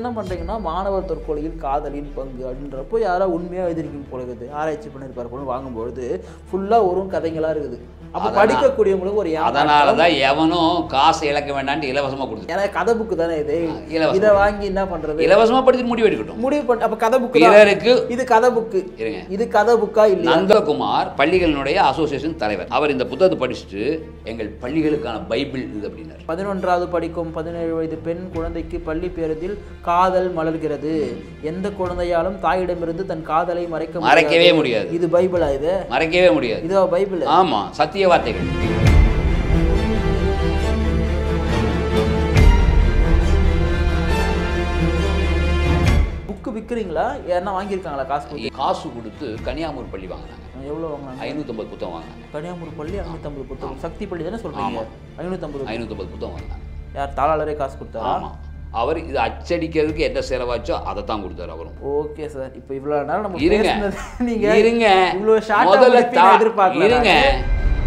என்ன பண்றீங்கன்னா மாணவர் தற்கொலையில் காதலின் பங்கு அப்படின்றப்போ யாரோ உண்மையா எழுதிருக்கும் போல இருக்குது ஆராய்ச்சி பண்ணியிருப்பாரு போல வாங்கும்பொழுது ஃபுல்லா ஒரு கதைங்களா இருக்குது அப்போ அதனா- படிக்கக்கூடியவங்களுக்கு ஒரு அதனால ஏமாற்றம். தான் எவனும் காசை இழக்க வேண்டான்ட்டு இலவசமா கொடுத்து ஏன்னா கதை புக்கு தானே இது இலவசம். இதை வாங்கி என்ன பண்றது இலவசமா படிச்சுட்டு முடிவு எடுக்கட்டும் முடிவு பண்ண அப்ப கதை புக்கு தான் பிறருக்கு இது கதை புக்கு இருங்க இது கதை புக்கா இல்லையா நந்தகுமார் பள்ளிகளினுடைய அசோசியேஷன் தலைவர் அவர் இந்த புத்தகத்தை படிச்சுட்டு எங்கள் பள்ளிகளுக்கான பைபிள் இது அப்படின்னாரு பதினொன்றாவது படிக்கும் பதினேழு வயது பெண் குழந்தைக்கு பள்ளி பேருந்தில் காதல் மலர்கிறது எந்த குழந்தையாலும் தாயிடமிருந்து தன் காதலை மறைக்க மறைக்கவே முடியாது. இது பைபிளா இது மறைக்கவே முடியாது இதுவா பைபிள் ஆமா சத்திய வார்த்தைகள் புக்கு விற்கிறீங்களா யாருன்னா வாங்கியிருக்காங்களா காசு கொடுத்து காசு கொடுத்து கன்னியாகுமரி பள்ளி வாங்கினாங்க எவ்வளோ வாங்கினாங்க ஐநூற்றம்பது புத்தகம் வாங்கினாங்க கன்னியாகுமரி பள்ளி ஐநூற்றம்பது புத்தகம் சக்தி பள்ளி தானே சொல்றீங்க ஆமா. ஐநூற்றம்பது ஐநூற்றம்பது புத்தகம் வாங்கினாங்க யார் தாளாளரே காசு கொடுத்தாரா ஆமா அவர் இது அச்சடிக்கிறதுக்கு என்ன செலவாச்சோ அதை தான் கொடுத்தாரு அவரும் ஓகே சார் இப்போ இவ்வளவு நேரம் நம்ம இருங்க பேசுனது நீங்க இருங்க இவ்வளவு ஷார்ட்டா முதல்ல முடிப்பீங்க தா- எதிர்பார்க்கல இருங்க நானு.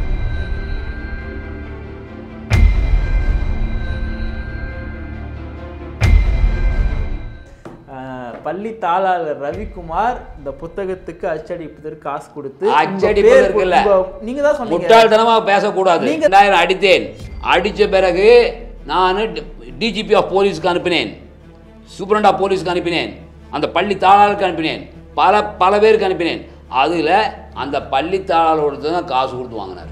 ஆஹ், பள்ளி தாளாளர் ரவிக்குமார் இந்த புத்தகத்துக்கு அச்சடிப்பதற்கு காசு கொடுத்து உங்க அச்சடிப்பதற்கு பேர் இல்ல. உங்க- நீங்க தான் சொன்னீங்க முட்டாள்தனமா பேசக்கூடாது நீங்க- ரெண்டாயிரம் அடித்தேன் அடிச்ச பிறகு நான் டிஜிபி ஆஃப் போலீஸ்க்கு அனுப்பினேன் சூப்பரண்ட் ஆஃப் போலீஸ்க்கு அனுப்பினேன் அந்த பள்ளி தாளாளருக்கு அனுப்பினேன் பல பல பேருக்கு அனுப்பினேன் அதுல அந்த பள்ளி தாளாளர் தான் காசு கொடுத்து வாங்கினார்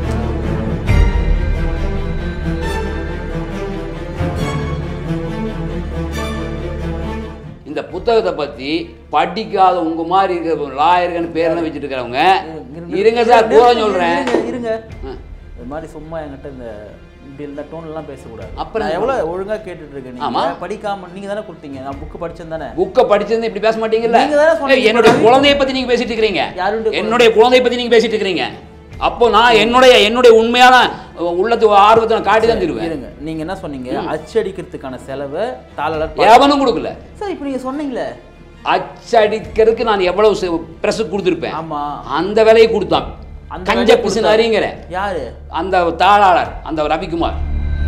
இந்த புத்தகத்தை பத்தி படிக்காத உங்க மாதிரி இருக்கிற லாயர்கள் பேர்லாம் வச்சுட்டு இருக்கிறவங்க இருங்க சார் கூட சொல்றேன் இருங்க, இருங்க ஆ. இது மாதிரி சும்மா என்கிட்ட இந்த இப்படி இந்த டோன் எல்லாம் பேசக்கூடாது அப்புறம் நான் எவ்வளவு ஒழுங்கா கேட்டுட்டு இருக்கேன் ஆமா. நீங்க படிக்காம நீங்க தானே கொடுத்தீங்க நான் புக் படிச்சேன் தானே புக்கை படிச்சிருந்து இப்படி பேச மாட்டீங்கல்ல நீங்க தானே சொன்னீங்க. ஏய், என்னுடைய குழந்தைய பத்தி நீங்க பேசிட்டு இருக்கிறீங்க யாருடைய குழந்தை? என்னுடைய குழந்தைய பத்தி நீங்க பேசிட்டு இருக்கிறீங்க அப்போ நான் என்னுடைய என்னுடைய உண்மையான உள்ளத்து ஆர்வத்தை நான் காட்டி தான் தருவேன் இருங்க நீங்க என்ன சொன்னீங்க அச்சடிக்கிறதுக்கான செலவை தாளாளர் பா- எவனும் கொடுக்கல சார் இப்போ நீங்க சொன்னீங்களே அச்சடிக்கிறதுக்கு நான் எவ்வளவு பிரஸ் கொடுத்துருப்பேன் ஆமா அந்த விலையை கொடுத்தான் அந்த கஞ்ச வேலையை பிசுனாரிங்கிற யாரு அந்த தாளாளர் அந்த ரவிக்குமார்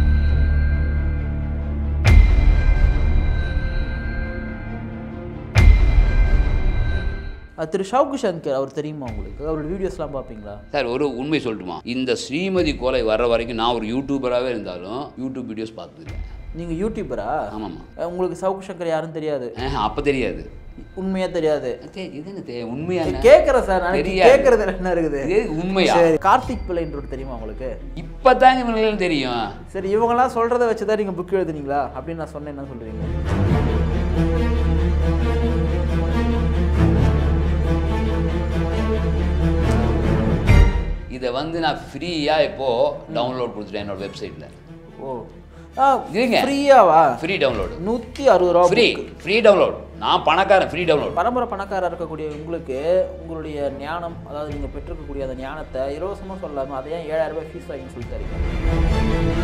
அஹ் திரு ஷவுக்கு சங்கர் அவர் தெரியுமா உங்களுக்கு அவரோட வீடியோஸ்லாம் பார்ப்பீங்களா சார் ஒரு உண்மை சொல்லட்டுமா இந்த ஸ்ரீமதி கொலை வர்ற வரைக்கும் நான் ஒரு யூடியூபராகவே இருந்தாலும் யூடியூப் வீடியோஸ் பார்த்துருக்கேன் நீங்க யூடியூபரா ஆமாம்மா அஹ் உங்களுக்கு சவுக்கு சங்கர் யாரும் தெரியாது அப்போ தெரியாது உண்மையா தெரியாது தே- இது என்ன தே- உண்மையா என்ன? கேக்குறேன் சார் நான் தெரியாது. கேக்குறது என்ன இருக்குது இது உண்மையா சரி கார்த்திக் பிள்ளைன்றது தெரியுமா உங்களுக்கு இப்பதாங்க இவங்களுக்கு தெரியும் சரி இவங்கெல்லாம் சொல்றத வச்சு தான் நீங்க புக் எழுதுனீங்களா அப்படின்னு நான் சொன்னேன் என்ன சொல்றீங்க இதை வந்து நான் ஃப்ரீயா இப்போ டவுன்லோட் கொடுத்துட்டேன் என்னோட வெப்சைட்ல ஓ ஆ இருங்க. ஃப்ரீயாவா ஃப்ரீ டவுன்லோடு நூத்தி அறுபது ரூபா ஃப்ரீ ஃப்ரீ டவுன்லோட் நான் பணக்காரன் ஃப்ரீ டவுன்லோட் பரம்பரை பணக்காரா இருக்கக்கூடிய உங்களுக்கு உங்களுடைய ஞானம் அதாவது நீங்க பெற்றிருக்கக்கூடிய அந்த ஞானத்தை இலவசமா சொல்லாம அதை ஏன் ஏழாயிரம் ரூபாய் ஃபீஸ் வாங்கி சொல்லி தரீங்க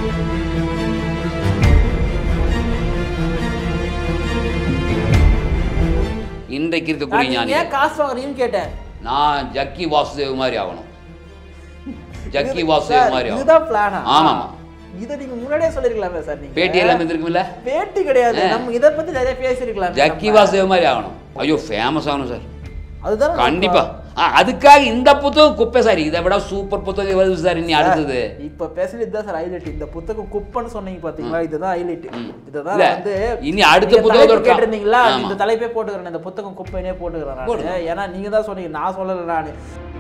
இன்றைக்கு இருக்கக்கூடிய நான் ஞானி ஏன் காசு வாங்குறீங்கன்னு கேட்டேன் நான் ஜக்கி வாசுதேவ் மாதிரி ஆகணும் ஜக்கி இது- வாசுதேவ் சார், மாதிரி ஆகணும் இதுதான் பிளானா ஆமாமா. இதை நீங்க முன்னாடியே சொல்லிருக்கலாமே சார் நீங்க பேட்டி எல்லாம் இருந்திருக்குமில்ல பேட்டி கிடையாது நம்ம இதை பத்தி நிறைய பேசிருக்கலாம் ஜக்கி வாசுதேவ் மாதிரி ஆகணும் ஐயோ ஃபேமஸ் ஆகணும் சார் அதுதான் கண்டிப்பா ஆ, அதுக்காக இந்த புத்தகம் குப்பை சார் இதை விட சூப்பர் புத்தகம் வருது சார் இனி அடுத்தது இப்ப பேசுறது தான் சார் ஹைலைட் இந்த புத்தகம் குப்பன்னு சொன்னீங்க பாத்தீங்களா இதுதான் ஹைலைட் இதுதான் இல்ல, வந்து இனி அடுத்த நீங்க புத்தகம் தலைப்பு இருக்கா? கேட்டிருந்தீங்களா ஆமா. இந்த தலைப்பே போட்டுக்கிறேன் இந்த புத்தகம் குப்பைனே போட்டுக்கிறேன் நானு. போடுங்க. ஏன்னா நீங்க தான் சொன்னீங்க நான் சொல்லல நானு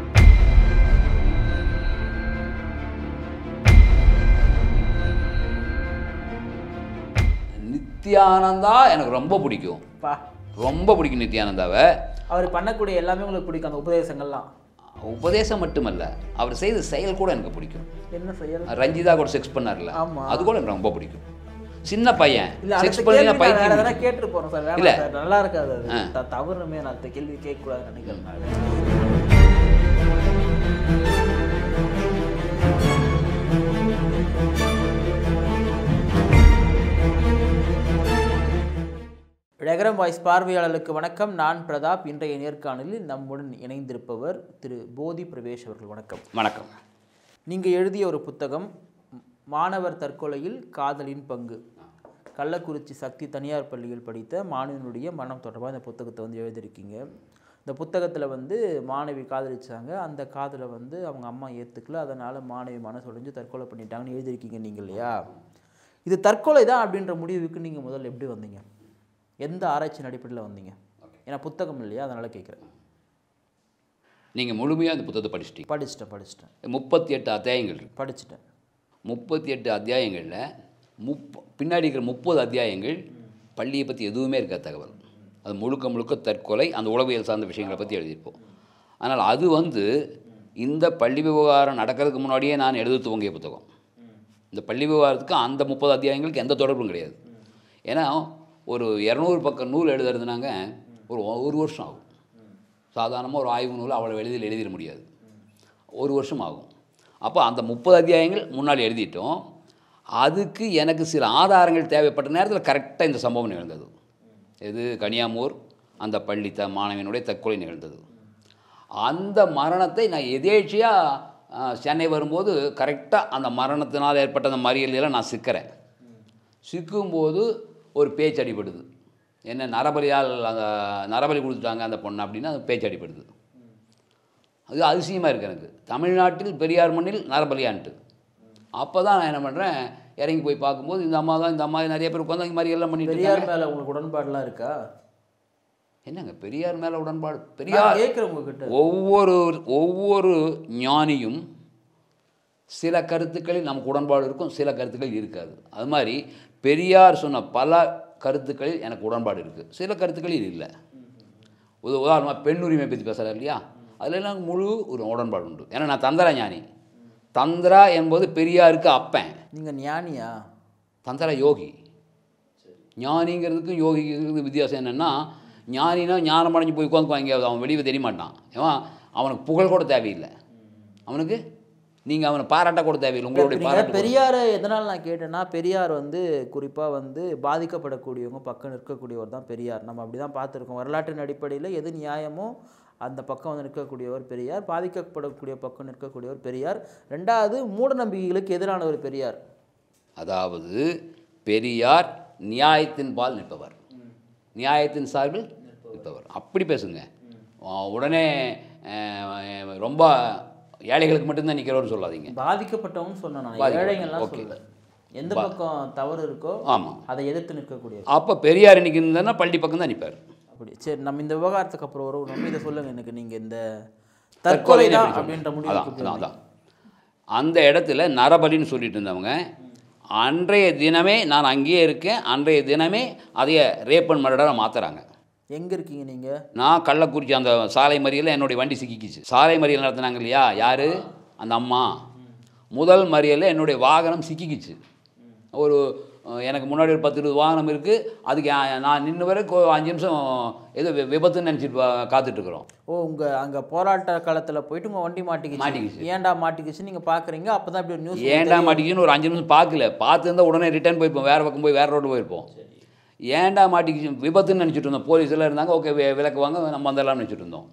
நித்யானந்தா எனக்கு ரொம்ப பிடிக்கும் பா ரொம்ப பிடிக்கும் நித்யானந்தாவை அவர் பண்ணக்கூடிய எல்லாமே உங்களுக்கு பிடிக்கும் அந்த உபதேசங்கள்லாம் உபதேசம் மட்டுமல்ல அவர் செய்த செயல் கூட எனக்கு பிடிக்கும் என்ன செயல் ரஞ்சிதா கூட செக்ஸ் பண்ணார்ல ஆமா. அது கூட எனக்கு ரொம்ப பிடிக்கும் சின்ன பையன் இல்ல அடுத்த செக்ஸ் கேள்வி பண்ணி நான் வேற எதனா பைத்தியம் கேட்டு போறேன் சார் இல்ல. வேணாம் சார் நல்லா இருக்காது அது ஆ. த- தவறுமே நான் அடுத்த கேள்வி கேட்க கூடாதுன்னு நினைக்கிறேன் நானு. டெகரம் வாய்ஸ் பார்வையாளர்களுக்கு வணக்கம் நான் பிரதாப் இன்றைய நேர்காணலில் நம்முடன் இணைந்திருப்பவர் திரு போதி பிரவேஷ் அவர்கள் வணக்கம் வணக்கம் நீங்கள் எழுதிய ஒரு புத்தகம் ம், மாணவர் தற்கொலையில் காதலின் பங்கு கள்ளக்குறிச்சி சக்தி தனியார் பள்ளியில் படித்த மாணவனுடைய மரணம் தொடர்பாக இந்த புத்தகத்தை வந்து எழுதியிருக்கீங்க இந்த புத்தகத்தில் வந்து மாணவி காதலிச்சாங்க அந்த காதலை வந்து அவங்க அம்மா ஏற்றுக்கல அதனால் மாணவி மனசு உடைஞ்சு தற்கொலை பண்ணிட்டாங்கன்னு எழுதியிருக்கீங்க நீங்கள் இல்லையா இது தற்கொலை தான் அப்படின்ற முடிவுக்கு நீங்கள் முதல்ல எப்படி வந்தீங்க எந்த ஆராய்ச்சியின் அடிப்படையில் வந்தீங்க ஏன்னா புத்தகம் இல்லையா அதனால் கேட்குறேன் நீங்கள் முழுமையாக அந்த புத்தகத்தை படிச்சிட்டீங்க படிச்சிட்டேன் படிச்சிட்டேன் முப்பத்தி எட்டு அத்தியாயங்கள் இருக்கு படிச்சிட்டேன் முப்பத்தி எட்டு அத்தியாயங்களில் முப்ப பின்னாடி இருக்கிற முப்பது அத்தியாயங்கள் பள்ளியை பற்றி எதுவுமே இருக்க தகவல் அது முழுக்க முழுக்க தற்கொலை அந்த உளவியல் சார்ந்த விஷயங்களை பற்றி எழுதியிருப்போம் ஆனால் அது வந்து இந்த பள்ளி விவகாரம் நடக்கிறதுக்கு முன்னாடியே நான் எழுத துவங்கிய புத்தகம் இந்த பள்ளி விவகாரத்துக்கு அந்த முப்பது அத்தியாயங்களுக்கு எந்த தொடர்பும் கிடையாது ஏன்னா ஒரு இரநூறு பக்கம் நூல் எழுதுறதுனாங்க ஒரு ஒரு வருஷம் ஆகும் சாதாரணமாக ஒரு ஆய்வு நூல் அவ்வளோ எளிதில் எழுதிட முடியாது ஒரு வருஷம் ஆகும் அப்போ அந்த முப்பது அத்தியாயங்கள் முன்னாடி எழுதிட்டோம் அதுக்கு எனக்கு சில ஆதாரங்கள் தேவைப்பட்ட நேரத்தில் கரெக்டாக இந்த சம்பவம் நிகழ்ந்தது இது கனியாமூர் அந்த பள்ளி த மாணவனுடைய தற்கொலை நிகழ்ந்தது அந்த மரணத்தை நான் எதேச்சியாக சென்னை வரும்போது கரெக்டாக அந்த மரணத்தினால் ஏற்பட்ட அந்த மறியலில் நான் சிக்கிறேன் சிக்கும்போது ஒரு பேச்சு அடிபடுது என்ன நரபலியால் அந்த நரபலி கொடுத்துட்டாங்க அந்த பொண்ணு அப்படின்னா அது பேச்சு அடிபடுது அது அதிசயமாக இருக்குது எனக்கு தமிழ்நாட்டில் பெரியார் மண்ணில் நரபலியான்ட்டு அப்போ தான் நான் என்ன பண்ணுறேன் இறங்கி போய் பார்க்கும்போது இந்த அம்மா தான் இந்த அம்மா நிறைய பேர் உட்காந்து இந்த மாதிரி எல்லாம் பண்ணிட்டு இருக்காங்க. பெரியார் மேலே உங்களுக்கு உடன்பாடுலாம் இருக்கா என்னங்க பெரியார் மேலே உடன்பாடு நான் பெரியார் கேட்குறேன் உங்ககிட்ட ஒவ்வொரு ஒவ்வொரு ஞானியும் சில கருத்துக்களில் நமக்கு உடன்பாடு இருக்கும் சில கருத்துக்கள் இருக்காது அது மாதிரி பெரியார் சொன்ன பல கருத்துக்களில் எனக்கு உடன்பாடு இருக்குது சில கருத்துக்களில் இல்லை உத உதாரணமாக பெண் உரிமை பற்றி பேசுகிறார் இல்லையா அதில் எனக்கு முழு ஒரு உடன்பாடு உண்டு ஏன்னா நான் தந்திர ஞானி தந்திரா என்பது பெரியாருக்கு அப்பன் நீங்கள் ஞானியா தந்திர யோகி ஞானிங்கிறதுக்கும் யோகிங்கிறதுக்கு வித்தியாசம் என்னென்னா ஞானினா ஞானம் அடைஞ்சு போய் உட்காந்துக்குவாங்க அவன் வெளியே தெரிய மாட்டான் ஏன் அவனுக்கு புகழ் கூட தேவையில்லை அவனுக்கு நீங்கள் அவனை பாராட்ட கூட தேவையில்லை உங்களுடைய நீங்க பாராட்டு கூட- பெரியாரை எதனால் நான் கேட்டேன்னா பெரியார் வந்து குறிப்பாக வந்து பாதிக்கப்படக்கூடியவங்க பக்கம் நிற்கக்கூடியவர் தான் பெரியார் நம்ம அப்படி தான் பார்த்துருக்கோம் வரலாற்றின் அடிப்படையில் எது நியாயமோ அந்த பக்கம் வந்து நிற்கக்கூடியவர் பெரியார் பாதிக்கப்படக்கூடிய பக்கம் நிற்கக்கூடியவர் பெரியார் ரெண்டாவது மூட நம்பிக்கைகளுக்கு எதிரானவர் பெரியார் அதாவது பெரியார் நியாயத்தின் பால் நிற்பவர் நியாயத்தின் சார்பில் நிற்பவர் அப்படி பேசுங்க ஆ, உடனே அஹ், ரொம்ப ஏழைகளுக்கு மட்டும்தான் நிற்கிறவர்னு சொல்லாதீங்க பாதிக்கப்பட்டவங்க சொன்னேன் நான் பாதிக்கப்பட்ட- ஏழைங்கள்லாம் okay. சொல்லல எந்த பக்கம் தவறு இருக்கோ ஆமாம் அதை எதிர்த்து நிற்கக்கூடியவர் அப்போ பெரியார் இன்னைக்கு இருந்ததுன்னா பள்ளி பக்கம் தான் நிற்பார் அப்படி சரி நம்ம இந்த விவகாரத்துக்கு அப்புறம் ஒரு நம்ம இதை சொல்லுங்க எனக்கு நீங்க இந்த தற்கொலை தான் அப்படின்ற அதான் முடிவுக்கு அதான் அதான் அந்த இடத்துல நரபலின்னு சொல்லிட்டு இருந்தவங்க அன்றைய தினமே நான் அங்கேயே இருக்கேன் அன்றைய தினமே அதைய ரேப்பன் மர்டராக மாற்றுறாங்க எங்க இருக்கீங்க நீங்க நான் கள்ளக்குறிச்சி அந்த சாலை மறியலில் என்னுடைய வண்டி சிக்கிக்கிச்சு சாலை மறியல் நடத்துனாங்க இல்லையா யார் அந்த அம்மா முதல் மறியலில் என்னுடைய வாகனம் சிக்கிக்கிச்சு ஒரு அஹ், எனக்கு முன்னாடி ஒரு பத்து இருபது வாகனம் இருக்குது அதுக்கு அஹ், நான் நின்று வரைக்கும் ஒரு அஞ்சு நிமிஷம் ஏதோ வி- விபத்துன்னு நினச்சிட்டு காத்துட்ருக்குறோம் ஓ உங்க அங்க போராட்ட காலத்துல போயிட்டு உங்க வண்டி மாட்டிக்கிச்சு மாட்டிக்கிச்சு. ஏன்டா மாட்டிக்கிச்சு நீங்க பாக்குறீங்க அப்பதான் இப்படி ஒரு நியூஸ் ஏன்டா மாட்டிக்கிச்சுன்னு ஒரு அஞ்சு நிமிஷம் பார்க்கல பார்த்துருந்தா உடனே ரிட்டர்ன் போயிருப்போம் வேறு பக்கம் போய் வேறு ரோடு போயிருப்போம் ஏன்டா மாட்டிக்கிச்சு விபத்துன்னு நினச்சிட்டு இருந்தோம் போலீஸ் எல்லாம் இருந்தாங்க ஓகே விளக்குவாங்க நம்ம வந்துடலாம்னு நினச்சிட்டு இருந்தோம்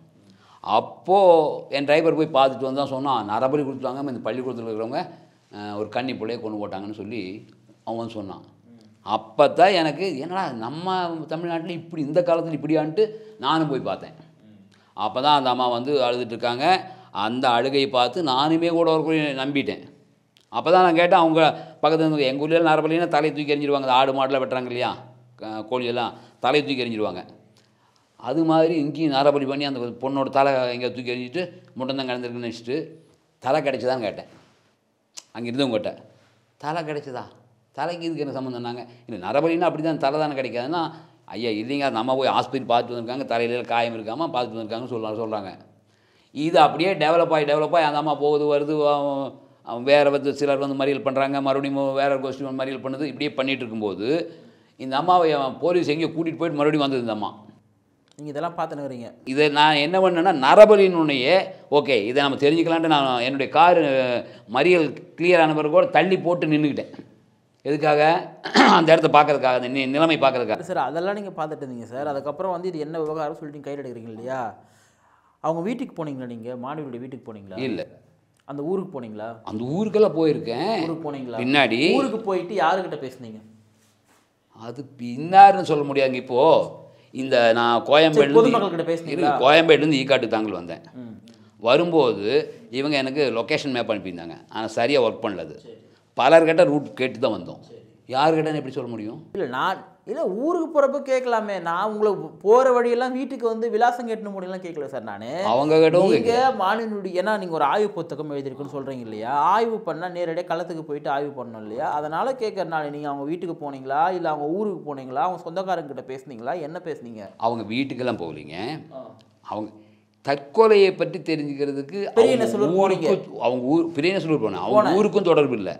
அப்போது என் டிரைவர் போய் பார்த்துட்டு வந்தான் சொன்னான் நரபலி கொடுத்தாங்க இந்த பள்ளிக்கூடத்தில் இருக்கிறவங்க அஹ், ஒரு கன்னி பிள்ளைய கொண்டு போட்டாங்கன்னு சொல்லி அவன் வந்து சொன்னான் அப்போ தான் எனக்கு என்னடா நம்ம தமிழ்நாட்டில் இப்படி இந்த காலத்தில் இப்படியான்ட்டு நானும் போய் பார்த்தேன் அப்போ தான் அந்த அம்மா வந்து அழுதுட்டு இருக்காங்க அந்த அழுகையை பார்த்து நானுமே கூட ஒரு குறி நம்பிட்டேன் அப்போ தான் நான் கேட்டேன் அவங்க பக்கத்தில் இருந்து எங்கள் ஊர்ல நரபலினா தலையை தூக்கி எறிஞ்சிருவாங்க அந்த ஆடு மாடெலாம் வெட்டுறாங்க இல்லையா க- கோழியெல்லாம் தலையை தூக்கி எறிஞ்சிருவாங்க அது மாதிரி இங்கேயும் நரபலி பண்ணி அந்த பொண்ணோட தலை எங்கே தூக்கி எறிஞ்சிட்டு முட்டம் கிடந்திருக்குன்னு நினச்சிட்டு தலை கிடைச்சதான்னு கேட்டேன் அங்கே இருந்தவங்ககிட்ட தலை கிடைச்சதா தலைக்கு இதுக்கு என்ன சம்மந்தம்னாங்க இல்லை நரபலின்னா அப்படி தான் தலை தானே கிடைக்காதுன்னா ஐயா இல்லைங்க அது நம்ம போய் ஹாஸ்பிட்டல் பார்த்துட்டு வந்திருக்காங்க தலையில காயம் இருக்காமல் பார்த்துட்டு வந்திருக்காங்கன்னு சொல்ல சொல்கிறாங்க இது அப்படியே டெவலப் ஆகி டெவலப் ஆகி அந்த அம்மா போகுது வருது அவன் அவன் வேறு வந்து சிலர் வந்து மறியல் பண்ணுறாங்க மறுபடியும் வேற ஒரு கோஷ்டி வந்து மறியல் பண்ணுது இப்படியே பண்ணிட்டு இருக்கும்போது இந்த அம்மாவை அவன் போலீஸ் எங்கேயோ கூட்டிகிட்டு போயிட்டு மறுபடியும் வந்தது இந்த அம்மா நீங்க இதெல்லாம் பார்த்துனுக்குறீங்க இதை நான் என்ன பண்ணேன்னா நரபலினுடைய ஓகே இதை நம்ம தெரிஞ்சுக்கலான்ட்டு நான் என்னுடைய கார் மறியல் கிளியர் ஆன பிறகு கூட தள்ளி போட்டு நின்றுக்கிட்டேன் எதுக்காக அந்த இடத்த பார்க்கறதுக்காக அந்த நி- நிலைமை பார்க்கறதுக்காக சார் அதெல்லாம் நீங்க பார்த்துட்டு இருந்தீங்க சார் அதுக்கப்புறம் வந்து இது என்ன விவகாரம் சொல்லிட்டு கையில் எடுக்கிறீங்க இல்லையா அவங்க வீட்டுக்கு போனீங்களா நீங்க மாணவியுடைய வீட்டுக்கு போனீங்களா இல்லை அந்த ஊருக்கு போனீங்களா அந்த ஊருக்கெல்லாம் போயிருக்கேன் ஊருக்கு போனீங்களா பின்னாடி ஊருக்கு போயிட்டு யாருக்கிட்ட பேசுனீங்க அது பின்னாருன்னு சொல்ல முடியாதுங்க இப்போ இந்த நான் கோயம்பேடுலேருந்து பொதுமக்கள்கிட்ட பேசுனீங்களா? கோயம்பேடுலேருந்து ஈக்காட்டு தாங்கல் வந்தேன் ம் வரும்போது இவங்க எனக்கு லொக்கேஷன் மேப் அனுப்பியிருந்தாங்க ஆனால் சரியாக ஒர்க் பண்ணல அது பலர்கிட்ட ரூட் கேட்டு தான் வந்தோம் யார்கிட்ட எப்படி சொல்ல முடியும் இல்லை நான் இல்லை ஊருக்கு போகிறப்ப கேட்கலாமே நான் உங்களை போகிற வழியெல்லாம் வீட்டுக்கு வந்து விலாசம் கேட்டு முடியலாம் கேட்கல சார் நான் அவங்க கிட்டவும் நீங்க மாநிலனுடைய ஏன்னா நீங்கள் ஒரு ஆய்வு புத்தகம் எழுதியிருக்குன்னு சொல்கிறீங்க இல்லையா ஆய்வு பண்ணால் நேரடியாக களத்துக்கு போயிட்டு ஆய்வு பண்ணணும் இல்லையா அதனால் கேட்கறனால நீங்கள் அவங்க வீட்டுக்கு போனீங்களா இல்லை அவங்க ஊருக்கு போனீங்களா அவங்க சொந்தக்காரங்க கிட்ட பேசுனீங்களா என்ன பேசுனீங்க அவங்க வீட்டுக்கெல்லாம் போகலீங்க அவங்க தற்கொலையை பற்றி தெரிஞ்சுக்கிறதுக்கு பெரிய அவங்க நெசலூர் ஊருக்கும் அவங்க ஊர் பெரிய நெசலூர் போனேன் அவங்க ஊருக்கும் தொடர்பு இல்லை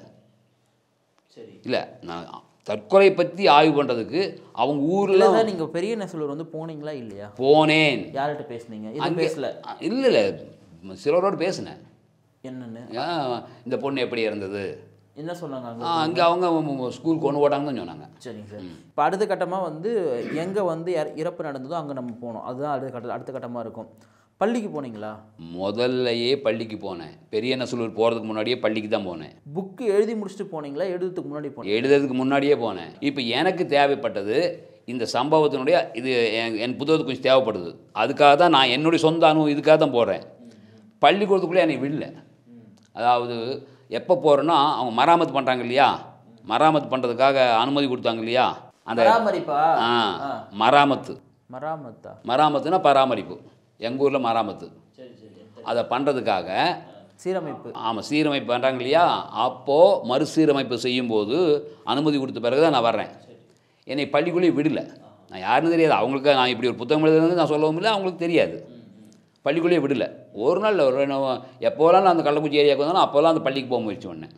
சரி இல்லை நான் தற்கொலை பற்றி ஆய்வு பண்ணுறதுக்கு அவங்க இல்லை ஊரில் சார் நீங்கள் பெரிய நெசலூர் வந்து போனீங்களா இல்லையா போனேன் யார்கிட்ட பேசுனீங்க இது அங்கே பேசல இல்லை இல்லை சிலரோடு பேசினேன் என்னன்னு ஏன் இந்த பொண்ணு எப்படி இறந்தது என்ன சொன்னாங்க அங்க அங்கே அவங்க ஸ்கூல் கொண்டு போட்டாங்கன்னு தான் சொன்னாங்க சரிங்க சார் இப்போ அடுத்த கட்டமாக வந்து எங்கே வந்து இற- இறப்பு நடந்ததோ அங்கே நம்ம போகணும் அதுதான் அடுத்த கட்ட அடுத்த கட்டமாக இருக்கும் பள்ளிக்கு போனீங்களா முதல்லையே பள்ளிக்கு போனேன் பெரிய நசலூர் போகிறதுக்கு முன்னாடியே பள்ளிக்கு தான் போனேன் புக்கு எழுதி முடிச்சுட்டு போனீங்களா எழுதுறதுக்கு முன்னாடி போனீங்க எழுதுறதுக்கு முன்னாடியே போனேன் இப்போ எனக்கு தேவைப்பட்டது இந்த சம்பவத்தினுடைய இது என் என் புத்தகத்துக்கு கொஞ்சம் தேவைப்படுது அதுக்காக தான் நான் என்னுடைய சொந்த அனுபவம் இதுக்காக தான் போகிறேன் பள்ளிக்கூடத்துக்குள்ளே என்னை விடல அதாவது எப்போ போகிறேன்னா அவங்க மராமத்து பண்ணுறாங்க இல்லையா மராமத்து பண்ணுறதுக்காக அனுமதி கொடுத்தாங்க இல்லையா அந்த பராமரிப்பா ஆ மராமத்து மராமத்தா மராமத்துனா பராமரிப்பு எங்கள் ஊரில் மராமத்து சரி சரி அதை பண்ணுறதுக்காக சீரமைப்பு ஆமாம் சீரமைப்பு பண்ணுறாங்க இல்லையா அப்போது மறுசீரமைப்பு செய்யும்போது அனுமதி கொடுத்த பிறகு தான் நான் வர்றேன் என்னை பள்ளிக்குள்ளேயே விடல நான் யாருன்னு தெரியாது அவங்களுக்கு நான் இப்படி ஒரு புத்தகம் எழுதுறது நான் சொல்லவும் இல்லை அவங்களுக்கு தெரியாது பள்ளிக்குள்ளேயே விடல ஒரு நாள் ஒரு நான் எப்போலாம் நான் அந்த கள்ளக்குறிச்சி ஏரியாவுக்கு வந்தாலும் அப்போல்லாம் அந்த பள்ளிக்கு போக முயற்சி பண்ணேன்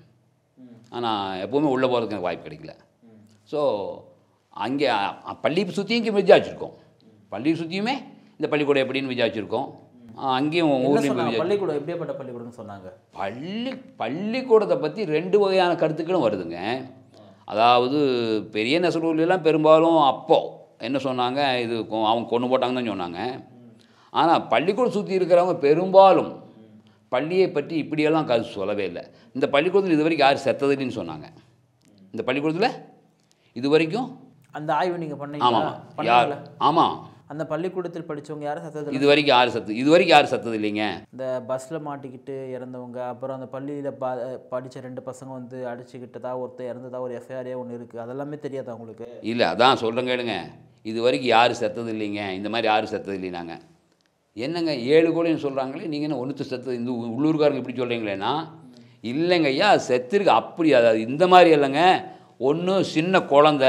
ஆனால் எப்போவுமே உள்ளே போகிறதுக்கு எனக்கு வாய்ப்பு கிடைக்கல ஸோ அங்கே அ, பள்ளி சுற்றியும் இங்கே விசாரிச்சிருக்கோம் பள்ளி சுற்றியுமே இந்த பள்ளிக்கூடம் எப்படின்னு விசாரிச்சிருக்கோம் ஆ, அங்கேயும் என்ன ஊர்லேயும் போய் சொன்னாங்க விசாரிச்சிருக்கோம். பள்ளிக்கூடம் எப்படியாப்பட்ட பள்ளிக்கூடம்னு சொன்னாங்க பள்ளி பள்ளிக்கூடத்தை பற்றி ரெண்டு வகையான கருத்துக்களும் வருதுங்க அதாவது பெரிய நெசலூர்லாம் பெரும்பாலும் அப்போ என்ன சொன்னாங்க இது கொ- அவங்க கொண்டு போட்டாங்கன்னு தான் சொன்னாங்க ஆனால் பள்ளிக்கூடம் சுற்றி இருக்கிறவங்க பெரும்பாலும் பள்ளியை பற்றி இப்படியெல்லாம் கருத்து சொல்லவே இல்லை இந்த பள்ளிக்கூடத்தில் இது வரைக்கும் யார் செத்ததில்லைன்னு சொன்னாங்க இந்த பள்ளிக்கூடத்தில் இது வரைக்கும் அந்த ஆய்வு நீங்க பண்ணீங்களா ஆமாம் யார் பண்ணீங்களா ஆமாம் அந்த பள்ளிக்கூடத்தில் படிச்சவங்க யாரும் சத்தத்தில் இது வரைக்கும் யார் செத்து இது வரைக்கும் யார் செத்தது இல்லைங்க இந்த பஸ்ஸில் மாட்டிக்கிட்டு இறந்தவங்க அப்புறம் அந்த பள்ளியில் ப படித்த ரெண்டு பசங்க வந்து அடிச்சுக்கிட்டதா ஒருத்தர் இறந்ததா ஒரு எஃப்ஐஆரே ஒன்று இருக்குது அதெல்லாமே தெரியாதா உங்களுக்கு இல்லை அதான் சொல்கிறேன் கேளுங்க இது வரைக்கும் யாரும் செத்தது இல்லைங்க இந்த மாதிரி யாரும் செத்தது இல்லைனாங்க என்னங்க ஏழு கோடின்னு சொல்கிறாங்களே நீங்கள் என்ன ஒன்றுத்து செத்தது இந்த உ- உள்ளூர்காரங்க இப்படி சொல்கிறீங்களேன்னா இல்லைங்க ஐயா செத்துருக்கு அப்படி அதாவது இந்த மாதிரி இல்லைங்க ஒன்று சின்ன குழந்த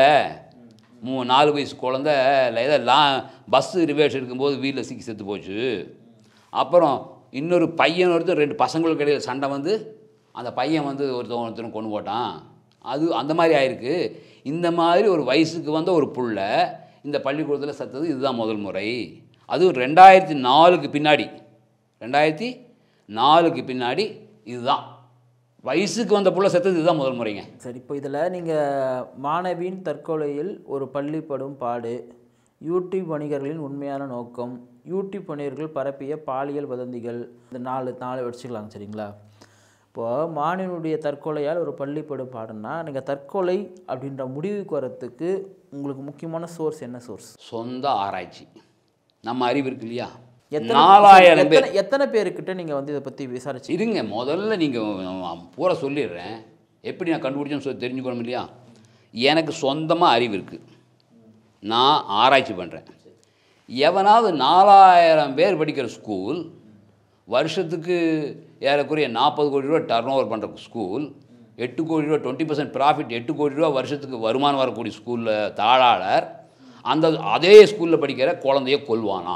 மூ நாலு வயசு குழந்த ஏதோ லா பஸ்ஸு ரிவேர்ஸ் எடுக்கும்போது வீட்டில் சிக்கி செத்து போச்சு அப்புறம் இன்னொரு பையன் ஒருத்தர் ரெண்டு பசங்களுக்கு இடையில சண்டை வந்து அந்த பையன் வந்து ஒருத்தன் ஒருத்தன் கொண்டு போட்டான் அது அந்த மாதிரி ஆயிருக்கு இந்த மாதிரி ஒரு வயசுக்கு வந்த ஒரு புள்ள இந்த பள்ளிக்கூடத்தில் செத்தது இதுதான் முதல் முறை அதுவும் ரெண்டாயிரத்தி நாலுக்கு பின்னாடி ரெண்டாயிரத்தி நாலுக்கு பின்னாடி இதுதான் வயசுக்கு வந்த புள்ள செத்தது இதுதான் முதல் முறைங்க சரி இப்போ இதில் நீங்கள் மாணவியின் தற்கொலையில் ஒரு பள்ளி படும் பாடு யூடியூப் வணிகர்களின் உண்மையான நோக்கம் யூடியூப் வணிகர்கள் பரப்பிய பாலியல் வதந்திகள் இந்த நாலு நாலு வச்சுக்கலாங்க சரிங்களா இப்போது மாணவனுடைய தற்கொலையால் ஒரு பள்ளி படும் பாடுன்னா நீங்கள் தற்கொலை அப்படின்ற முடிவுக்கு வரத்துக்கு உங்களுக்கு முக்கியமான சோர்ஸ் என்ன சோர்ஸ் சொந்த ஆராய்ச்சி நம்ம அறிவு இருக்கு இல்லையா எத்தனை நாலாயிரம் பேர் எத்தனை எத்தனை பேர்கிட்ட நீங்கள் வந்து இதை பற்றி விசாரிச்சு இருங்க முதல்ல நீங்கள் பூரா சொல்லிடுறேன் எப்படி நான் கண்டுபிடிச்சேன்னு சொல்லி தெரிஞ்சுக்கணும் இல்லையா எனக்கு சொந்தமாக அறிவு இருக்குது நான் ஆராய்ச்சி பண்ணுறேன் எவனாவது நாலாயிரம் பேர் படிக்கிற ஸ்கூல் வருஷத்துக்கு ஏறக்குறைய நாற்பது கோடி ரூபா டர்ன் ஓவர் பண்ணுற ஸ்கூல் எட்டு கோடி ரூபா டுவெண்ட்டி பர்சன்ட் ப்ராஃபிட் எட்டு கோடி ரூபா வருஷத்துக்கு வருமானம் வரக்கூடிய ஸ்கூலில் தாளாளர் அந்த அதே ஸ்கூலில் படிக்கிற குழந்தைய கொல்வானா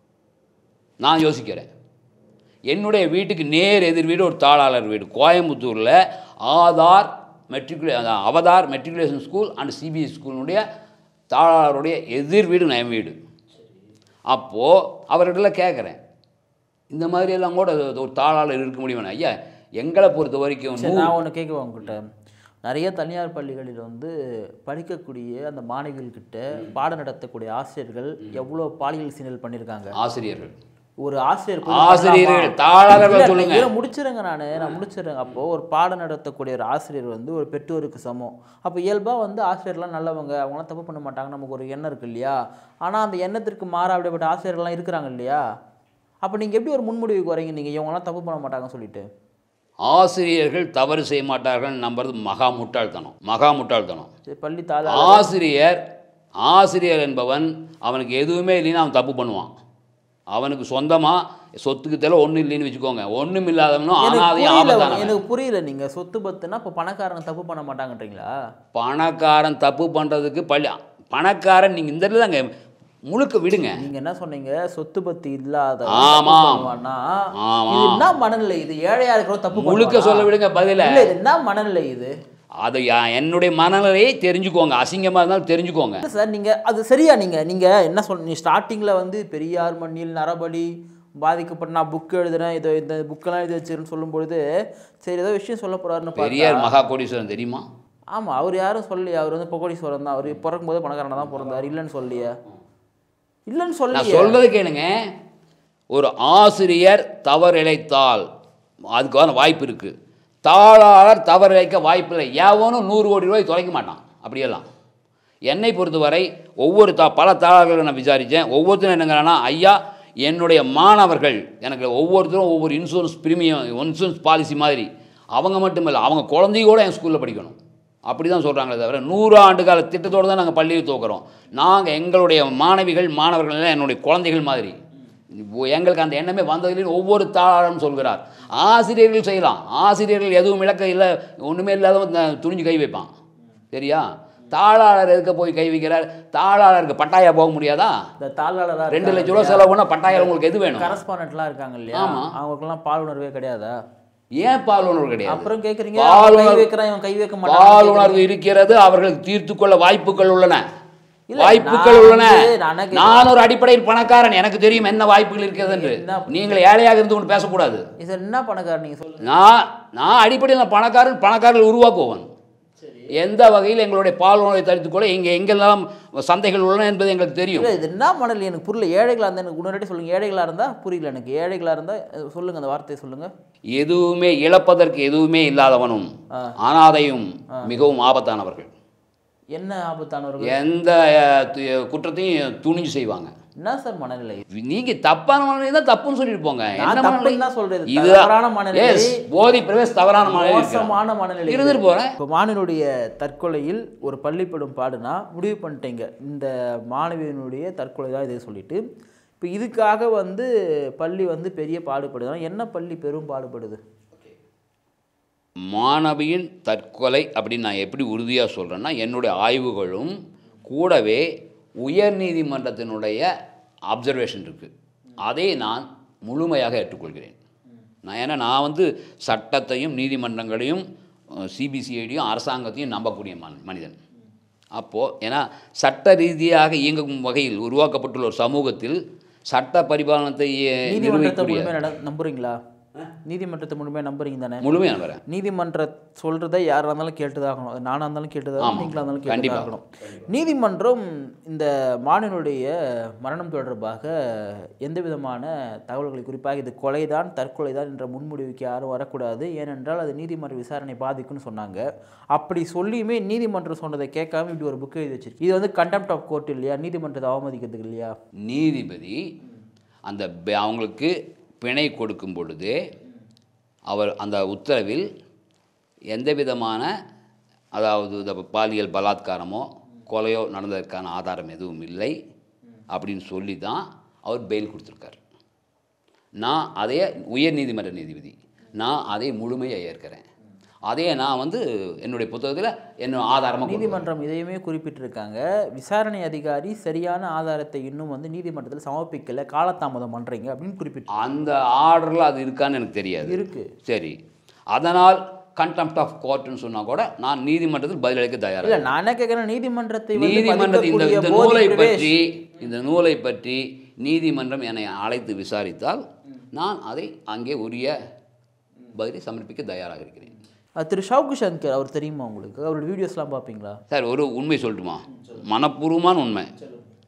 நான் யோசிக்கிறேன் என்னுடைய வீட்டுக்கு நேர் எதிர் வீடு ஒரு தாளாளர் வீடு கோயம்புத்தூரில் ஆதார் மெட்ரிகுலே அதான் Avatar matriculation school and CBSE ஸ்கூலினுடைய தாளாளருடைய எதிர் வீடு நான் என் வீடு அப்போது அவர்கிட்ட கேட்குறேன் இந்த மாதிரியெல்லாம் கூட ஒரு தாளாளர் இருக்க முடியுமா ஐயா எங்களை பொறுத்த வரைக்கும் சரி நான் ஒன்று கேட்குவேன் உங்ககிட்ட நிறைய தனியார் பள்ளிகளில் வந்து படிக்கக்கூடிய அந்த மாணவிகள்கிட்ட பாடம் நடத்தக்கூடிய ஆசிரியர்கள் எவ்வளோ பாலியல் சீனல் பண்ணியிருக்காங்க ஆசிரியர்கள் ஒரு ஆசிரியர் போய் ஆசிரியர்கள் பண்ணலாமா? தாளாளர்கள் இல்ல, சொல்லுங்க இதை முடிச்சிருங்க நான் நான் முடிச்சிடுறேங்க அப்போ ஒரு பாடம் நடத்தக்கூடிய ஒரு ஆசிரியர் வந்து ஒரு பெற்றோருக்கு சமம் அப்போ இயல்பாக வந்து ஆசிரியர்லாம் நல்லவங்க அவங்களாம் தப்பு பண்ண மாட்டாங்க நமக்கு ஒரு எண்ணம் இருக்கு இல்லையா ஆனால் அந்த எண்ணத்திற்கு மாறா அப்படிப்பட்ட ஆசிரியர்கள்லாம் இருக்கிறாங்க இல்லையா அப்போ நீங்கள் எப்படி ஒரு முன்முடிவுக்கு வரீங்க நீங்கள் இவங்களாம் தப்பு பண்ண மாட்டாங்கன்னு சொல்லிட்டு ஆசிரியர்கள் தவறு செய்ய மாட்டார்கள் நம்புறது மகா முட்டாள்தனம் மகா முட்டாள்தனம் சரி, பள்ளி தாள ஆசிரியர் ஆசிரியர் என்பவன் அவனுக்கு எதுவுமே இல்லைன்னா அவன் தப்பு பண்ணுவான் அவனுக்கு சொந்தமாக சொத்துக்கு தேவை ஒன்றும் இல்லைன்னு வச்சுக்கோங்க ஒன்றும் இல்லாதவனும் எனக்கு அனாதையும் புரியல ஆபத்தானவன் எனக்கு புரியல நீங்கள் சொத்து பத்துனா இப்போ பணக்காரங்க தப்பு பண்ண மாட்டாங்கன்றீங்களா பணக்காரன் தப்பு பண்ணுறதுக்கு பள்ளி பணக்காரன் நீங்கள் இந்த இடத்துல அங்கே முழுக்க விடுங்க நீங்க என்ன சொன்னீங்க சொத்து பத்து இல்லாத ஆமா. ஆமா. இது என்ன மனநிலை இது ஏழையா இருக்கிற தப்பு முழுக்க பண்ணுவானா? சொல்ல விடுங்க பதில இல்ல இது என்ன மனநிலை இது அதை யா- என்னுடைய மனநிலையை தெரிஞ்சுக்கோங்க அசிங்கமாக இருந்தாலும் தெரிஞ்சுக்கோங்க இல்ல சார் நீங்க அது சரியா நீங்க நீங்க என்ன சொல் நீ ஸ்டார்டிங்ல வந்து பெரியார் மண்ணில் நரபலி பாதிக்கப்பட்ட நான் புக் எழுதுறேன் இதோ இந்த புக்கெல்லாம் எழுதி வச்சிருன்னு சொல்லும் பொழுது சரி ஏதோ விஷயம் சொல்ல போறாருன்னு பெரியார் பார்த்தா மகா கோடீஸ்வரன் தெரியுமா ஆமா அவர் யாரும் சொல்லலையே அவர் வந்து பொக்கோடீஸ்வரன் தான் அவர் பிறக்கும் போது பணக்காரனா தான் பிறந்தார் இல்லைன்னு சொல்லியே இல்லைன்னு நான் சொல்லலையே சொல்றது கேளுங்க ஒரு ஆசிரியர் தவறிழைத்தால் அதுக்கான வாய்ப்பு இருக்கு தாளாளர் தவறிழைக்க வாய்ப்பில்லை எவனும் நூறு கோடி ரூபாய் தொலைக்க மாட்டான் அப்படியெல்லாம் என்னை பொறுத்தவரை ஒவ்வொரு தா பல தாளாளர்களை நான் விசாரித்தேன் ஒவ்வொருத்தரும் என்னங்கிறான்னா ஐயா என்னுடைய மாணவர்கள் எனக்கு ஒவ்வொருத்தரும் ஒவ்வொரு இன்சூரன்ஸ் பிரீமியம் இன்சூரன்ஸ் பாலிசி மாதிரி அவங்க மட்டும் இல்லை அவங்க குழந்தைய கூட என் ஸ்கூலில் படிக்கணும் அப்படி தான் சொல்கிறாங்களே தவிர நூறு ஆண்டு கால திட்டத்தோடு தான் நாங்கள் பள்ளியில் தோக்குறோம் நாங்கள் எங்களுடைய மாணவிகள் மாணவர்கள் எல்லாம் என்னுடைய குழந்தைகள் மாதிரி இப்போ எங்களுக்கு அந்த எண்ணமே வந்ததில் ஒவ்வொரு தாளாளரும் சொல்கிறார் ஆசிரியர்கள் செய்யலாம் ஆசிரியர்கள் எதுவும் இழக்க இல்லை ஒன்றுமே இல்லாதவன் த- துணிஞ்சு கை வைப்பான் சரியா தாளாளர் எதுக்க போய் கை வைக்கிறார் தாளாளருக்கு பட்டாயா போக முடியாதா இந்த தாளாளரா ரெண்டு லட்ச ரூபா செலவு பண்ணால் பட்டாயா உங்களுக்கு எது வேணும் கரஸ்பாண்டன்ட்லாம் இருக்காங்க இல்லையா ஆமா. அவங்களுக்கெல்லாம் பால் உணர்வே கிடையாதா ஏன் பால் உணர்வு கிடையாது அப்புறம் கேக்குறீங்க பால் அவன் கை உணர்வு- வைக்கிறான் இவன் கை வைக்க பால் மாட்டான் உணர்வு இருக்கிறது அவர்களுக்கு தீர்த்து கொள்ள வாய்ப்புகள் உள்ளன இல்ல, வாய்ப்புகள் நான் உள்ளன வந்து நான் என்ன நான் ஒரு அடிப்படையில் பணக்காரன் எனக்கு தெரியும் என்ன வாய்ப்புகள் இருக்கிறது என்று என்ன- நீங்கள் ஏழையாக இருந்து கொண்டு பேசக்கூடாது இது என்ன பணக்காரர் நீங்க சொல்லுங்க நான் நான் அடிப்படையில் நான் பணக்காரன் பணக்காரர்கள் உருவாக்குவன் எந்த வகையில் எங்களுடைய பால் உணவை தரித்துக் கொள்ள இங்கே எங்கெல்லாம் சந்தைகள் உள்ளன என்பது எங்களுக்கு தெரியும் இல்ல இது என்ன மணல் எனக்கு புரியல ஏழைகளா இருந்தா எனக்கு முன்னாடி சொல்லுங்க ஏழைகளா இருந்தா புரியல எனக்கு ஏழைகளா இருந்தா அஹ், சொல்லுங்க அந்த வார்த்தையை சொல்லுங்க எதுவுமே இழப்பதற்கு எதுவுமே இல்லாதவனும் ஆ. அனாதையும் மிகவும் ஆபத்தானவர்கள் என்ன ஆபத்தானவர்கள் எந்த அஹ், து- குற்றத்தையும் துணிஞ்சு செய்வாங்க என்ன சார் மனநிலை நீங்க தப்பான மனநிலை தான் தப்புன்னு சொல்லிட்டு போங்க நான் என்ன தப்புன்னு மனநிலை தான் சொல்றது. இது தவறான மனநிலை. எஸ் போதை பிரவேஷ் தவறான மனநிலை இருக்கு. மோசமான மனநிலை இது. இருந்துட்டு போறேன் இப்போ மாணவனுடைய தற்கொலையில் ஒரு பள்ளிப்படும் பாடுனா முடிவு பண்ணிட்டீங்க இந்த மாணவியினுடைய தற்கொலை தான் இதை சொல்லிட்டு இப்போ இதுக்காக வந்து பள்ளி வந்து பெரிய பாடுபடுதுன்னா என்ன பள்ளி பெரும் பாடுபடுது மாணவியின் தற்கொலை அப்படின்னு நான் எப்படி உறுதியாக சொல்கிறேன்னா என்னுடைய ஆய்வுகளும் கூடவே உயர்நீதிமன்றத்தினுடைய அப்சர்வேஷன் இருக்குது அதை நான் முழுமையாக ஏற்றுக்கொள்கிறேன் நான் ஏன்னா நான் வந்து சட்டத்தையும் நீதிமன்றங்களையும் சிபிசிஐடியும் அரசாங்கத்தையும் நம்பக்கூடிய மன் மனிதன் அப்போது ஏன்னா சட்ட ரீதியாக இயங்கும் வகையில் உருவாக்கப்பட்டுள்ள ஒரு சமூகத்தில் சட்ட பரிபாலனத்தை அஹ், நீதிமன்றத்தை நிர்வகிக்கக்கூடிய முழுமையாக நட நம்புறீங்களா நீதிமன்றத்தை முழுமையாக நம்புறீங்க தானே முழுமையாக வரேன் நீதிமன்ற சொல்றதை யாராக இருந்தாலும் கேட்டுதான் ஆகணும் அது நானாக இருந்தாலும் கேட்டுதான் ஆமா. நீங்களாக இருந்தாலும் கேட்டுதான் கண்டிப்பா. ஆகணும் நீதிமன்றம் இந்த மாணவனுடைய மரணம் தொடர்பாக எந்த விதமான தகவல்களை குறிப்பாக இது கொலைதான் தற்கொலைதான் என்ற முன்முடிவுக்கு யாரும் வரக்கூடாது ஏனென்றால் அது நீதிமன்ற விசாரணை பாதிக்கும்னு சொன்னாங்க அப்படி சொல்லியுமே நீதிமன்றம் சொன்னதை கேட்காம இப்படி ஒரு புக் எழுதி வச்சிருக்கு இது வந்து கண்டெம்ட் ஆஃப் கோர்ட் இல்லையா நீதிமன்றத்தை அவமதிக்கிறதுக்கு இல்லையா நீதிபதி அந்த பெ- அவங்களுக்கு பிணை கொடுக்கும் பொழுது அவர் அந்த உத்தரவில் எந்த விதமான அதாவது இந்த பாலியல் பலாத்காரமோ கொலையோ நடந்ததற்கான ஆதாரம் எதுவும் இல்லை அப்படின்னு சொல்லி தான் அவர் பெயில் கொடுத்துருக்கார் நான் அதே உயர் நீதிமன்ற நீதிபதி நான் அதை முழுமையாக ஏற்கிறேன் அதே நான் வந்து என்னுடைய புத்தகத்தில் என்ன ஆதாரமாக நீதிமன்றம் இதையுமே குறிப்பிட்டிருக்காங்க விசாரணை அதிகாரி சரியான ஆதாரத்தை இன்னும் வந்து நீதிமன்றத்தில் சமர்ப்பிக்கல காலதாமதம் பண்றீங்க அப்படின்னு குறிப்பிட்டு அந்த ஆர்டரில் அது இருக்கான்னு எனக்கு தெரியாது இருக்கு சரி அதனால் கண்டெம்ட் ஆஃப் கோர்ட்னு சொன்னால் கூட நான் நீதிமன்றத்தில் பதிலளிக்க தயாராக இல்ல நான் என்ன கேட்கிறேன் நீதிமன்றத்தை வந்து நீதிமன்றத்தில் இந்த பதிக்கக்கூடிய இந்த போதி நூலை பிரவேஷ் பற்றி இந்த நூலை பற்றி நீதிமன்றம் என்னை அழைத்து விசாரித்தால் நான் அதை அங்கே உரிய பதிலை சமர்ப்பிக்க தயாராக இருக்கிறேன் அஹ் திரு ஷவுக்கு சங்கர் அவர் தெரியுமா உங்களுக்கு அவரோட வீடியோஸ்லாம் பார்ப்பீங்களா சார் ஒரு உண்மை சொல்லட்டுமா மனப்பூர்வமான உண்மை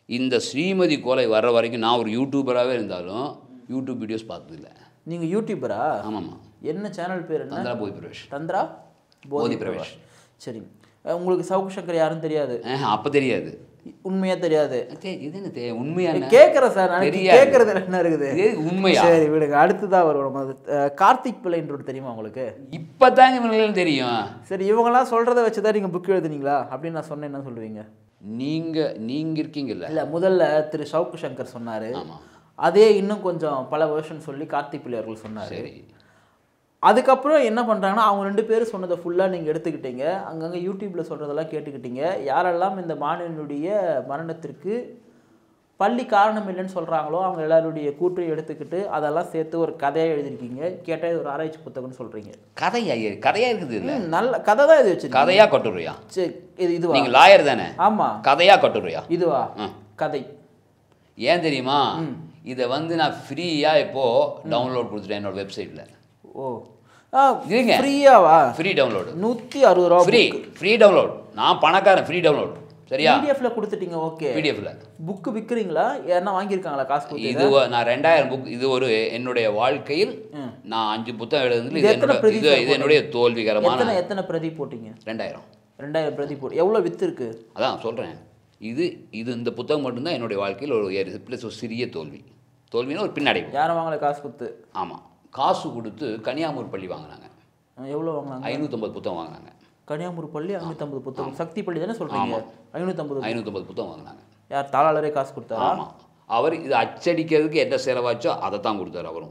இந்த ஸ்ரீமதி கொலை வர்ற வரைக்கும் நான் ஒரு யூடியூபராகவே இருந்தாலும் யூடியூப் வீடியோஸ் பார்த்ததில்ல நீங்கள் யூடியூபரா ஆமாம்மா என்ன சேனல் பேர் என்ன தந்திரா போய் பிரவேஷ் தந்திரா போதி பிரவேஷ் சரி அஹ் உங்களுக்கு சவுக்கு சங்கர் யாருன்னு தெரியாது அப்போ தெரியாது உண்மையா தெரியாது தே இது என்ன தே உண்மையான கேட்குறேன் சார் நான் தெரியாது. கேட்கறது என்ன இருக்குது இது உண்மையா சரி விடுங்க அடுத்ததா வருவோம் அது அஹ் கார்த்திக் பிள்ளைன்றது தெரியுமா உங்களுக்கு இப்போ தாங்க இவங்களுக்கு தெரியும் சரி இவங்கெல்லாம் சொல்றத வச்சு தான் நீங்கள் புக் எழுதுனீங்களா அப்படின்னு நான் சொன்னேன் என்ன சொல்லுவீங்க நீங்கள் நீங்கள் இருக்கீங்கல்ல இல்ல முதல்ல திரு சவுக்கு சங்கர் சொன்னாரு ஆமாம் அதே இன்னும் கொஞ்சம் பல வருஷன் சொல்லி கார்த்திக் பிள்ளை அவர்கள் சொன்னாரு சரி அதுக்கப்புறம் என்ன பண்ணுறாங்கன்னா அவங்க ரெண்டு பேரும் சொன்னதை ஃபுல்லாக நீங்கள் எடுத்துக்கிட்டீங்க அங்கங்கே யூடியூப்பில் சொல்கிறதெல்லாம் கேட்டுக்கிட்டீங்க யாரெல்லாம் இந்த மாணவனுடைய மரணத்திற்கு பள்ளி காரணம் இல்லைன்னு சொல்கிறாங்களோ அவங்க எல்லாருடைய கூற்றையும் எடுத்துக்கிட்டு அதெல்லாம் சேர்த்து ஒரு கதையாக எழுதிருக்கீங்க கேட்டால் இது ஒரு ஆராய்ச்சி புத்தகம்னு சொல்கிறீங்க கதையா இ- கதையா இருக்குது இல்லை நல்ல கதை தான் இது வச்சிருக்கீங்க கதையா கட்டுரையா சரி இது இதுவா நீங்கள் லாயர் தானே ஆமாம் கதையா கட்டுரையா இதுவா ஆ. கதை ஏன் தெரியுமா இதை வந்து நான் ஃப்ரீயாக இப்போது டவுன்லோட் கொடுத்துட்டேன் என்னோட வெப்சைட்டில் ஓ ஆ இருங்க. ஃப்ரீயாவா ஃப்ரீ டவுன்லோடு நூற்றி அறுபது ரூபா ஃப்ரீ ஃப்ரீ டவுன்லோட் நான் பணக்காரன் ஃப்ரீ டவுன்லோட் சரியா பிடிஎஃப்ல கொடுத்துட்டீங்க ஓகே பிடிஎஃப்ல புக்கு விற்கிறீங்களா யாருன்னா வாங்கியிருக்காங்களா காசு கொடுத்து இது ஒ- நான் ரெண்டாயிரம் புக் இது ஒரு என்னுடைய வாழ்க்கையில் நான் அஞ்சு புத்தகம் எழுதுனது இது இது எத்தனை என்னோட பிரதி இது இது என்னுடைய தோல்விகரமான எத்தனை எத்தனை பிரதி போட்டீங்க ரெண்டாயிரம் ரெண்டாயிரம் பிரதி போட்டு எவ்வளோ வித்து இருக்கு அதான் சொல்கிறேன் இது இது இந்த புத்தகம் மட்டும்தான் என்னுடைய வாழ்க்கையில் ஒரு ப்ளஸ் ஒரு சிறிய தோல்வி தோல்வினா ஒரு பின்னடைவு யாரும் வாங்கல காசு கொடுத்து ஆமாம் காசு கொடுத்து கன்னியாகுமரி பள்ளி வாங்கினாங்க எவ்வளோ வாங்கினாங்க ஐநூற்றம்பது புத்தகம் வாங்கினாங்க கன்னியாகுமரி பள்ளி ஐநூற்றம்பது புத்தகம் சக்தி பள்ளி தானே சொல்றீங்க ஐநூற்றம்பது ஐநூற்றம்பது புத்தகம் வாங்கினாங்க யார் தாளாளரே காசு கொடுத்தாரா ஆமாம் அவர் இது அச்சடிக்கிறதுக்கு என்ன செலவாச்சோ அதை தான் கொடுத்தாரு அவரும்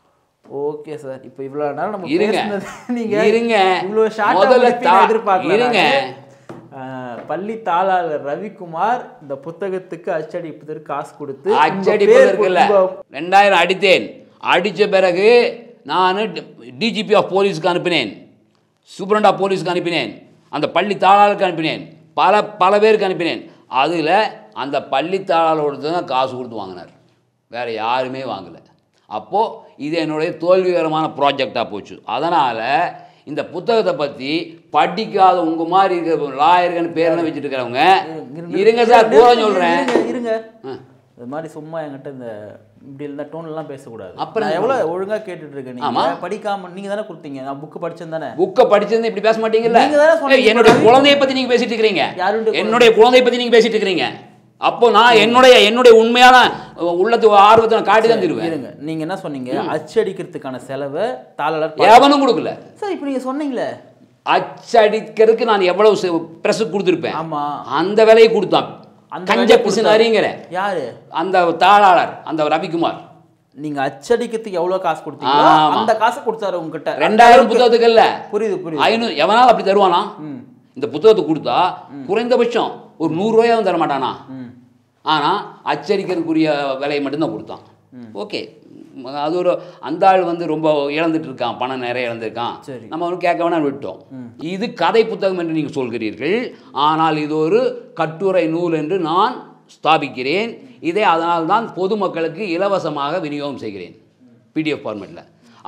ஓகே சார் இப்போ இவ்வளோ நேரம் நம்ம இருங்க. பேசுனது நீங்க இருங்க. இவ்வளோ ஷார்ட்டாக முதல்ல தா- எதிர்பார்க்கல இருங்க. நானு. ஆஹ், பள்ளி தாளாளர் ரவிக்குமார் இந்த புத்தகத்துக்கு அச்சடிப்பதற்கு காசு கொடுத்து உங்க அச்சடிப்பதற்கு பேர் இல்லை உங்க- ரெண்டாயிரம் அடித்தேன் அடித்த பிறகு நான் டிஜிபி ஆஃப் போலீஸ்க்கு அனுப்பினேன் சூப்பரண்டா போலீஸ்க்கு அனுப்பினேன் அந்த பள்ளி தாளாளருக்கு அனுப்பினேன் பல பல பேருக்கு அனுப்பினேன் அதில் அந்த பள்ளி தாளாளர் தான் காசு கொடுத்து வாங்கினார் வேறு யாருமே வாங்கலை அப்போது இது என்னுடைய தோல்விகரமான ப்ராஜெக்டாக போச்சு அதனால் இந்த புத்தகத்தை பற்றி படிக்காத உங்கள் மாதிரி இருக்கிற லாயர்கள்னு பேரெல்லாம் வச்சுட்டு இருக்கிறவங்க இருங்க சார் பூரா சொல்கிறேன் இருங்க, இருங்க ஆ. இது மாதிரி சும்மா என்கிட்ட இந்த இப்படி இருந்த டோன்லாம் பேசக்கூடாது அப்புறம் நான் எவ்வளோ ஒழுங்கா கேட்டுட்டு இருக்கேன் ஆமா. நீங்க படிக்காம நீங்க தானே கொடுத்தீங்க நான் புக்கு படிச்சேன் தானே புக்கை படிச்சிருந்து இப்படி பேச மாட்டீங்கல்ல நீங்க தானே சொன்னீங்க. ஏய், என்னுடைய குழந்தைய பத்தி நீங்க பேசிட்டு இருக்கிறீங்க யாருடைய குழந்தை? என்னுடைய குழந்தைய பத்தி நீங்க பேசிட்டு இருக்கிறீங்க அப்போ நான் என்னுடைய என்னுடைய உண்மையான உள்ளத்து ஆர்வத்தை நான் காட்டி தான் தருவேன் இருங்க நீங்க என்ன சொன்னீங்க அச்சடிக்கிறதுக்கான செலவை தாளாளர் பா- எவனும் கொடுக்கல சார் இப்போ நீங்க சொன்னீங்களே அச்சடிக்கிறதுக்கு நான் எவ்வளவு பிரஸ் கொடுத்துருப்பேன் ஆமா அந்த விலையை கொடுத்தான் அந்த கஞ்ச வேலையை பிசுனாரிங்கிற யாரு அந்த தாளாளர் அந்த ரவிக்குமார் நீங்க அச்சடிக்கிறதுக்கு எவ்வளவு காசு கொடுத்தீங்களோ ஆமா. அந்த காசை கொடுத்தாரு உங்ககிட்ட ரெண்டாயிரம் புத்தகத்துக்கு இல்ல புரியுது புரியுது ஐநூறு எவனாலும் அப்படி தருவானா ம். இந்த புத்தகத்தை கொடுத்தா குறைந்தபட்சம் ஒரு நூறுரூவாயாவும் தர மாட்டானா ம் ஆனால் அச்சடிக்கிறதுக்குரிய விலையை மட்டும்தான் கொடுத்தான் ஓகே அது ஒரு அந்த ஆள் வந்து ரொம்ப இழந்துட்டு இருக்கான் பணம் நிறைய இழந்திருக்கான் சரி. நம்ம அவனுக்கு கேட்க வேணாம் விட்டோம் இது கதை புத்தகம் என்று நீங்கள் சொல்கிறீர்கள் ஆனால் இது ஒரு கட்டுரை நூல் என்று நான் ஸ்தாபிக்கிறேன் இதை அதனால் தான் பொதுமக்களுக்கு இலவசமாக விநியோகம் செய்கிறேன் பிடிஎஃப் ஃபார்மேட்டில்